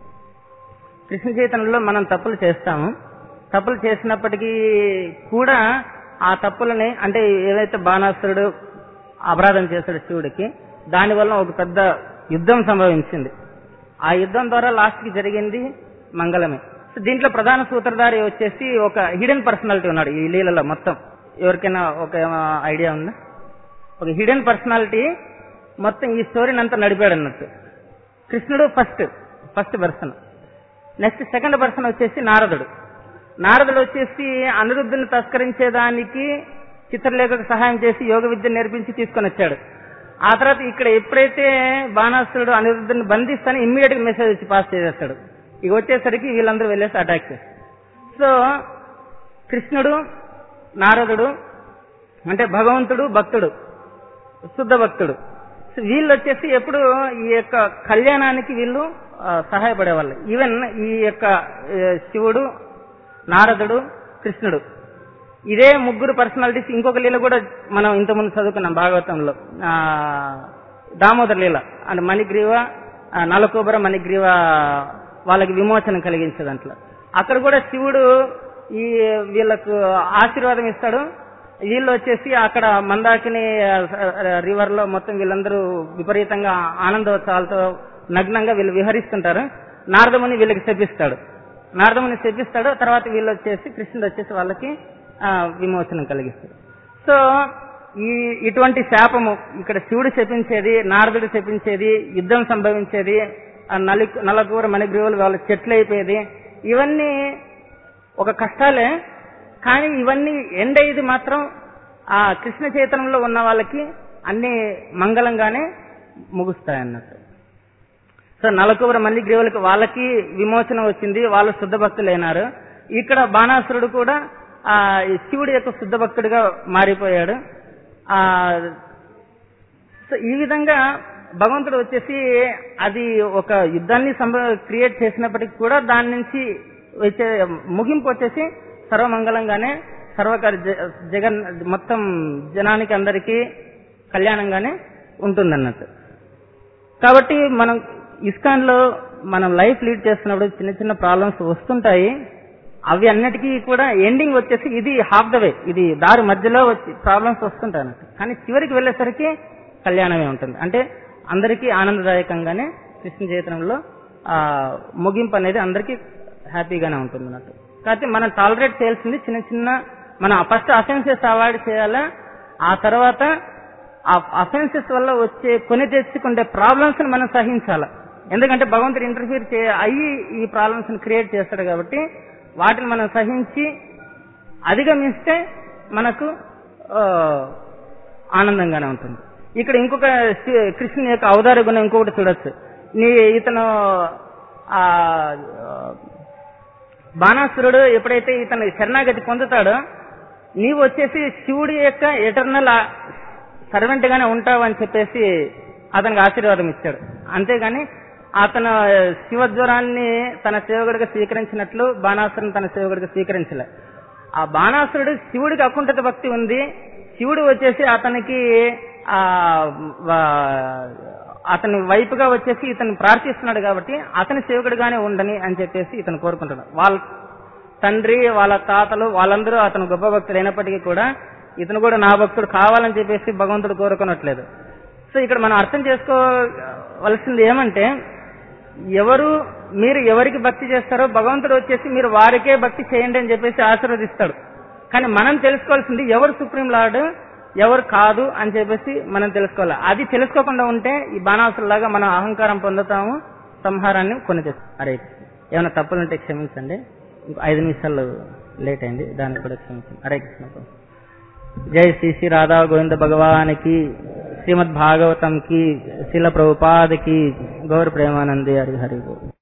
కృష్ణ చైతన్యంలో మనం తప్పులు చేస్తాము తప్పులు చేసినప్పటికీ కూడా ఆ తప్పులని అంటే ఏదైతే బాణాసురుడు అపరాధం చేశాడు శివుడికి దానివల్ల ఒక పెద్ద యుద్ధం సంభవించింది ఆ యుద్ధం ద్వారా లాస్ట్ కి జరిగింది మంగళమే సో దీంట్లో ప్రధాన సూత్రధారి వచ్చేసి ఒక హిడెన్ పర్సనాలిటీ ఉన్నాడు ఈ లీలలో మొత్తం ఎవరికైనా ఒక ఐడియా ఉందా ఒక హిడెన్ పర్సనాలిటీ మొత్తం ఈ స్టోరీని అంతా నడిపాడు అన్నట్టు కృష్ణుడు first first person next second person వచ్చేసి నారదుడు నారదుడు వచ్చేసి అనిరుద్ధుని తస్కరించేదానికి చిత్రలేఖకు సహాయం చేసి యోగ విద్య నేర్పించి తీసుకొని వచ్చాడు ఆ తర్వాత ఇక్కడ ఎప్పుడైతే బాణాసురుడు అనిరుద్ధుని బంధిస్తానో ఇమ్మీడియట్ గా మెసేజ్ వచ్చి పాస్ చేసేస్తాడు ఇక వచ్చేసరికి వీళ్ళందరూ వెళ్ళేసి అటాక్ చేస్తారు సో కృష్ణుడు నారదుడు అంటే భగవంతుడు భక్తుడు శుద్ధ భక్తుడు సో వీళ్ళు వచ్చేసి ఎప్పుడు ఈ యొక్క కళ్యాణానికి వీళ్ళు ఆ, సహాయపడేవాళ్ళు ఈవెన్ ఈ యొక్క ఆ, శివుడు నారదుడు కృష్ణుడు ఇదే ముగ్గురు పర్సనాలిటీస్ ఇంకొక లీల కూడా మనం ఇంతకుముందు చదువుకున్నాం భాగవతంలో ఆ, దామోదర్ లీల అంటే మణిగ్రీవ ఆ, నలకోబర మణిగ్రీవ వాళ్ళకి విమోచన కలిగించే దాంట్లో అక్కడ కూడా శివుడు ఈ వీళ్ళకు ఆశీర్వాదం ఇస్తాడు వీళ్ళు వచ్చేసి అక్కడ మందాకిని రివర్ లో మొత్తం వీళ్ళందరూ విపరీతంగా ఆనందోత్సవాలతో నగ్నంగా వీళ్ళు విహరిస్తుంటారు నారదముని వీళ్ళకి శపిస్తాడు నారదముని శపిస్తాడు తర్వాత వీళ్ళు వచ్చేసి కృష్ణుడు వచ్చేసి వాళ్ళకి ఆ, విమోచనం కలిగిస్తాడు సో ఈ ఇటువంటి శాపము ఇక్కడ శివుడు శపించేది నారదుడు శపించేది యుద్ధం సంభవించేది ఆ నలి నలకూర మణిగ్రీవులు వాళ్ళ చెట్లు అయిపోయేది ఇవన్నీ ఒక కష్టాలే కానీ ఇవన్నీ ఎండ్ అయ్యేది మాత్రం ఆ కృష్ణ చైతన్యంలో ఉన్న వాళ్ళకి అన్ని మంగళంగానే ముగుస్తాయి అన్నట్టు సో నలకూర మల్లి గ్రీవులకి వాళ్ళకి విమోచన వచ్చింది వాళ్ళు శుద్ధ భక్తులైనారు ఇక్కడ బాణాసురుడు కూడా ఆ ఈ శివుడి యొక్క శుద్ధ భక్తుడిగా మారిపోయాడు ఆ సో ఈ విధంగా భగవంతుడు వచ్చేసి అది ఒక యుద్ధాన్ని క్రియేట్ చేసినప్పటికీ కూడా దాని నుంచి వచ్చే ముగింపు వచ్చేసి సర్వమంగళంగానే సర్వకారి జ- జగన్ మొత్తం జనానికి అందరికీ కళ్యాణంగానే ఉంటుందన్నట్టు కాబట్టి మనం ఇస్కాన్ లో మనం లైఫ్ లీడ్ చేస్తున్నప్పుడు చిన్న చిన్న ప్రాబ్లమ్స్ వస్తుంటాయి అవి అన్నిటికీ కూడా ఎండింగ్ వచ్చేసి ఇది హాఫ్ ద వే ఇది దారి మధ్యలో వచ్చి ప్రాబ్లమ్స్ వస్తుంటాయి అన్నట్టు కానీ చివరికి వెళ్ళేసరికి కళ్యాణమే ఉంటుంది అంటే అందరికీ ఆనందదాయకంగానే కృష్ణ చైతన్యంలో ఆ ముగింపు అనేది అందరికీ హ్యాపీగానే ఉంటుంది అన్నట్టు కాబట్టి మనం టాలరేట్ చేయాల్సింది చిన్న చిన్న మనం ఫస్ట్ అఫెన్సెస్ అవాయిడ్ చేయాలా ఆ తర్వాత ఆ అఫెన్సెస్ వల్ల వచ్చే కొని తెచ్చుకుంటే ప్రాబ్లమ్స్ ని మనం సహించాలి ఎందుకంటే భగవంతుడు ఇంటర్ఫీర్ చే అయ్యి ఈ ప్రాబ్లమ్స్ ని క్రియేట్ చేస్తాడు కాబట్టి వాటిని మనం సహించి అధిగమిస్తే మనకు ఆ, ఆనందంగానే ఉంటుంది ఇక్కడ ఇంకొక శ్రీ- కృష్ణుని యొక్క అవతార గుణం ఇంకొకటి చూడొచ్చు నీ ఇతను ఆ బాణాసురుడు ఎప్పుడైతే ఇతను శరణాగతి పొందుతాడో నీవు వచ్చేసి శివుడి యొక్క ఎటర్నల్ సర్వెంట్ గానే ఉంటావు అని చెప్పేసి అతనికి ఆశీర్వాదం ఇచ్చాడు అంతేగాని అతను శివజ్వరాన్ని తన సేవకుడిగా స్వీకరించినట్లు బాణాసురుని తన సేవకుడిగా స్వీకరించలే ఆ బాణాసురుడు శివుడికి అకుంఠిత భక్తి ఉంది శివుడు వచ్చేసి అతనికి ఆ వా- అతని వైపుగా వచ్చేసి ఇతను ప్రార్థిస్తున్నాడు కాబట్టి అతని సేవకుడిగానే ఉండని అని చెప్పేసి ఇతను కోరుకుంటున్నాడు వాళ్ళ తండ్రి వాళ్ళ తాతలు వాళ్ళందరూ అతను గొప్ప భక్తులు అయినప్పటికీ కూడా ఇతను కూడా నా భక్తుడు కావాలని చెప్పేసి భగవంతుడు కోరుకున్నట్లేదు సో ఇక్కడ మనం అర్థం చేసుకోవలసింది ఏమంటే ఎవరు మీరు ఎవరికి భక్తి చేస్తారో భగవంతుడు వచ్చేసి మీరు వారికే భక్తి చేయండి అని చెప్పేసి ఆశీర్వదిస్తాడు కానీ మనం తెలుసుకోవాల్సింది ఎవరు సుప్రీం లార్డ్ ఎవరు కాదు అని చెప్పేసి మనం తెలుసుకోవాలి అది తెలుసుకోకుండా ఉంటే ఈ బాణాసులాగా మనం అహంకారం పొందుతాము సంహారాన్ని కొని తెస్తాం అరే ఏమైనా తప్పులుంటే క్షమించండి ఇంకో ఐదు నిమిషాలు లేట్ అయింది దానికి కూడా క్షమించండి హరే కృష్ణ జై శ్రీ శ్రీ రాధా గోవింద భగవానికి శ్రీమద్ భాగవతం కి శిల ప్రభుపాదకి గౌర ప్రేమానంది హరి హరి గోవింద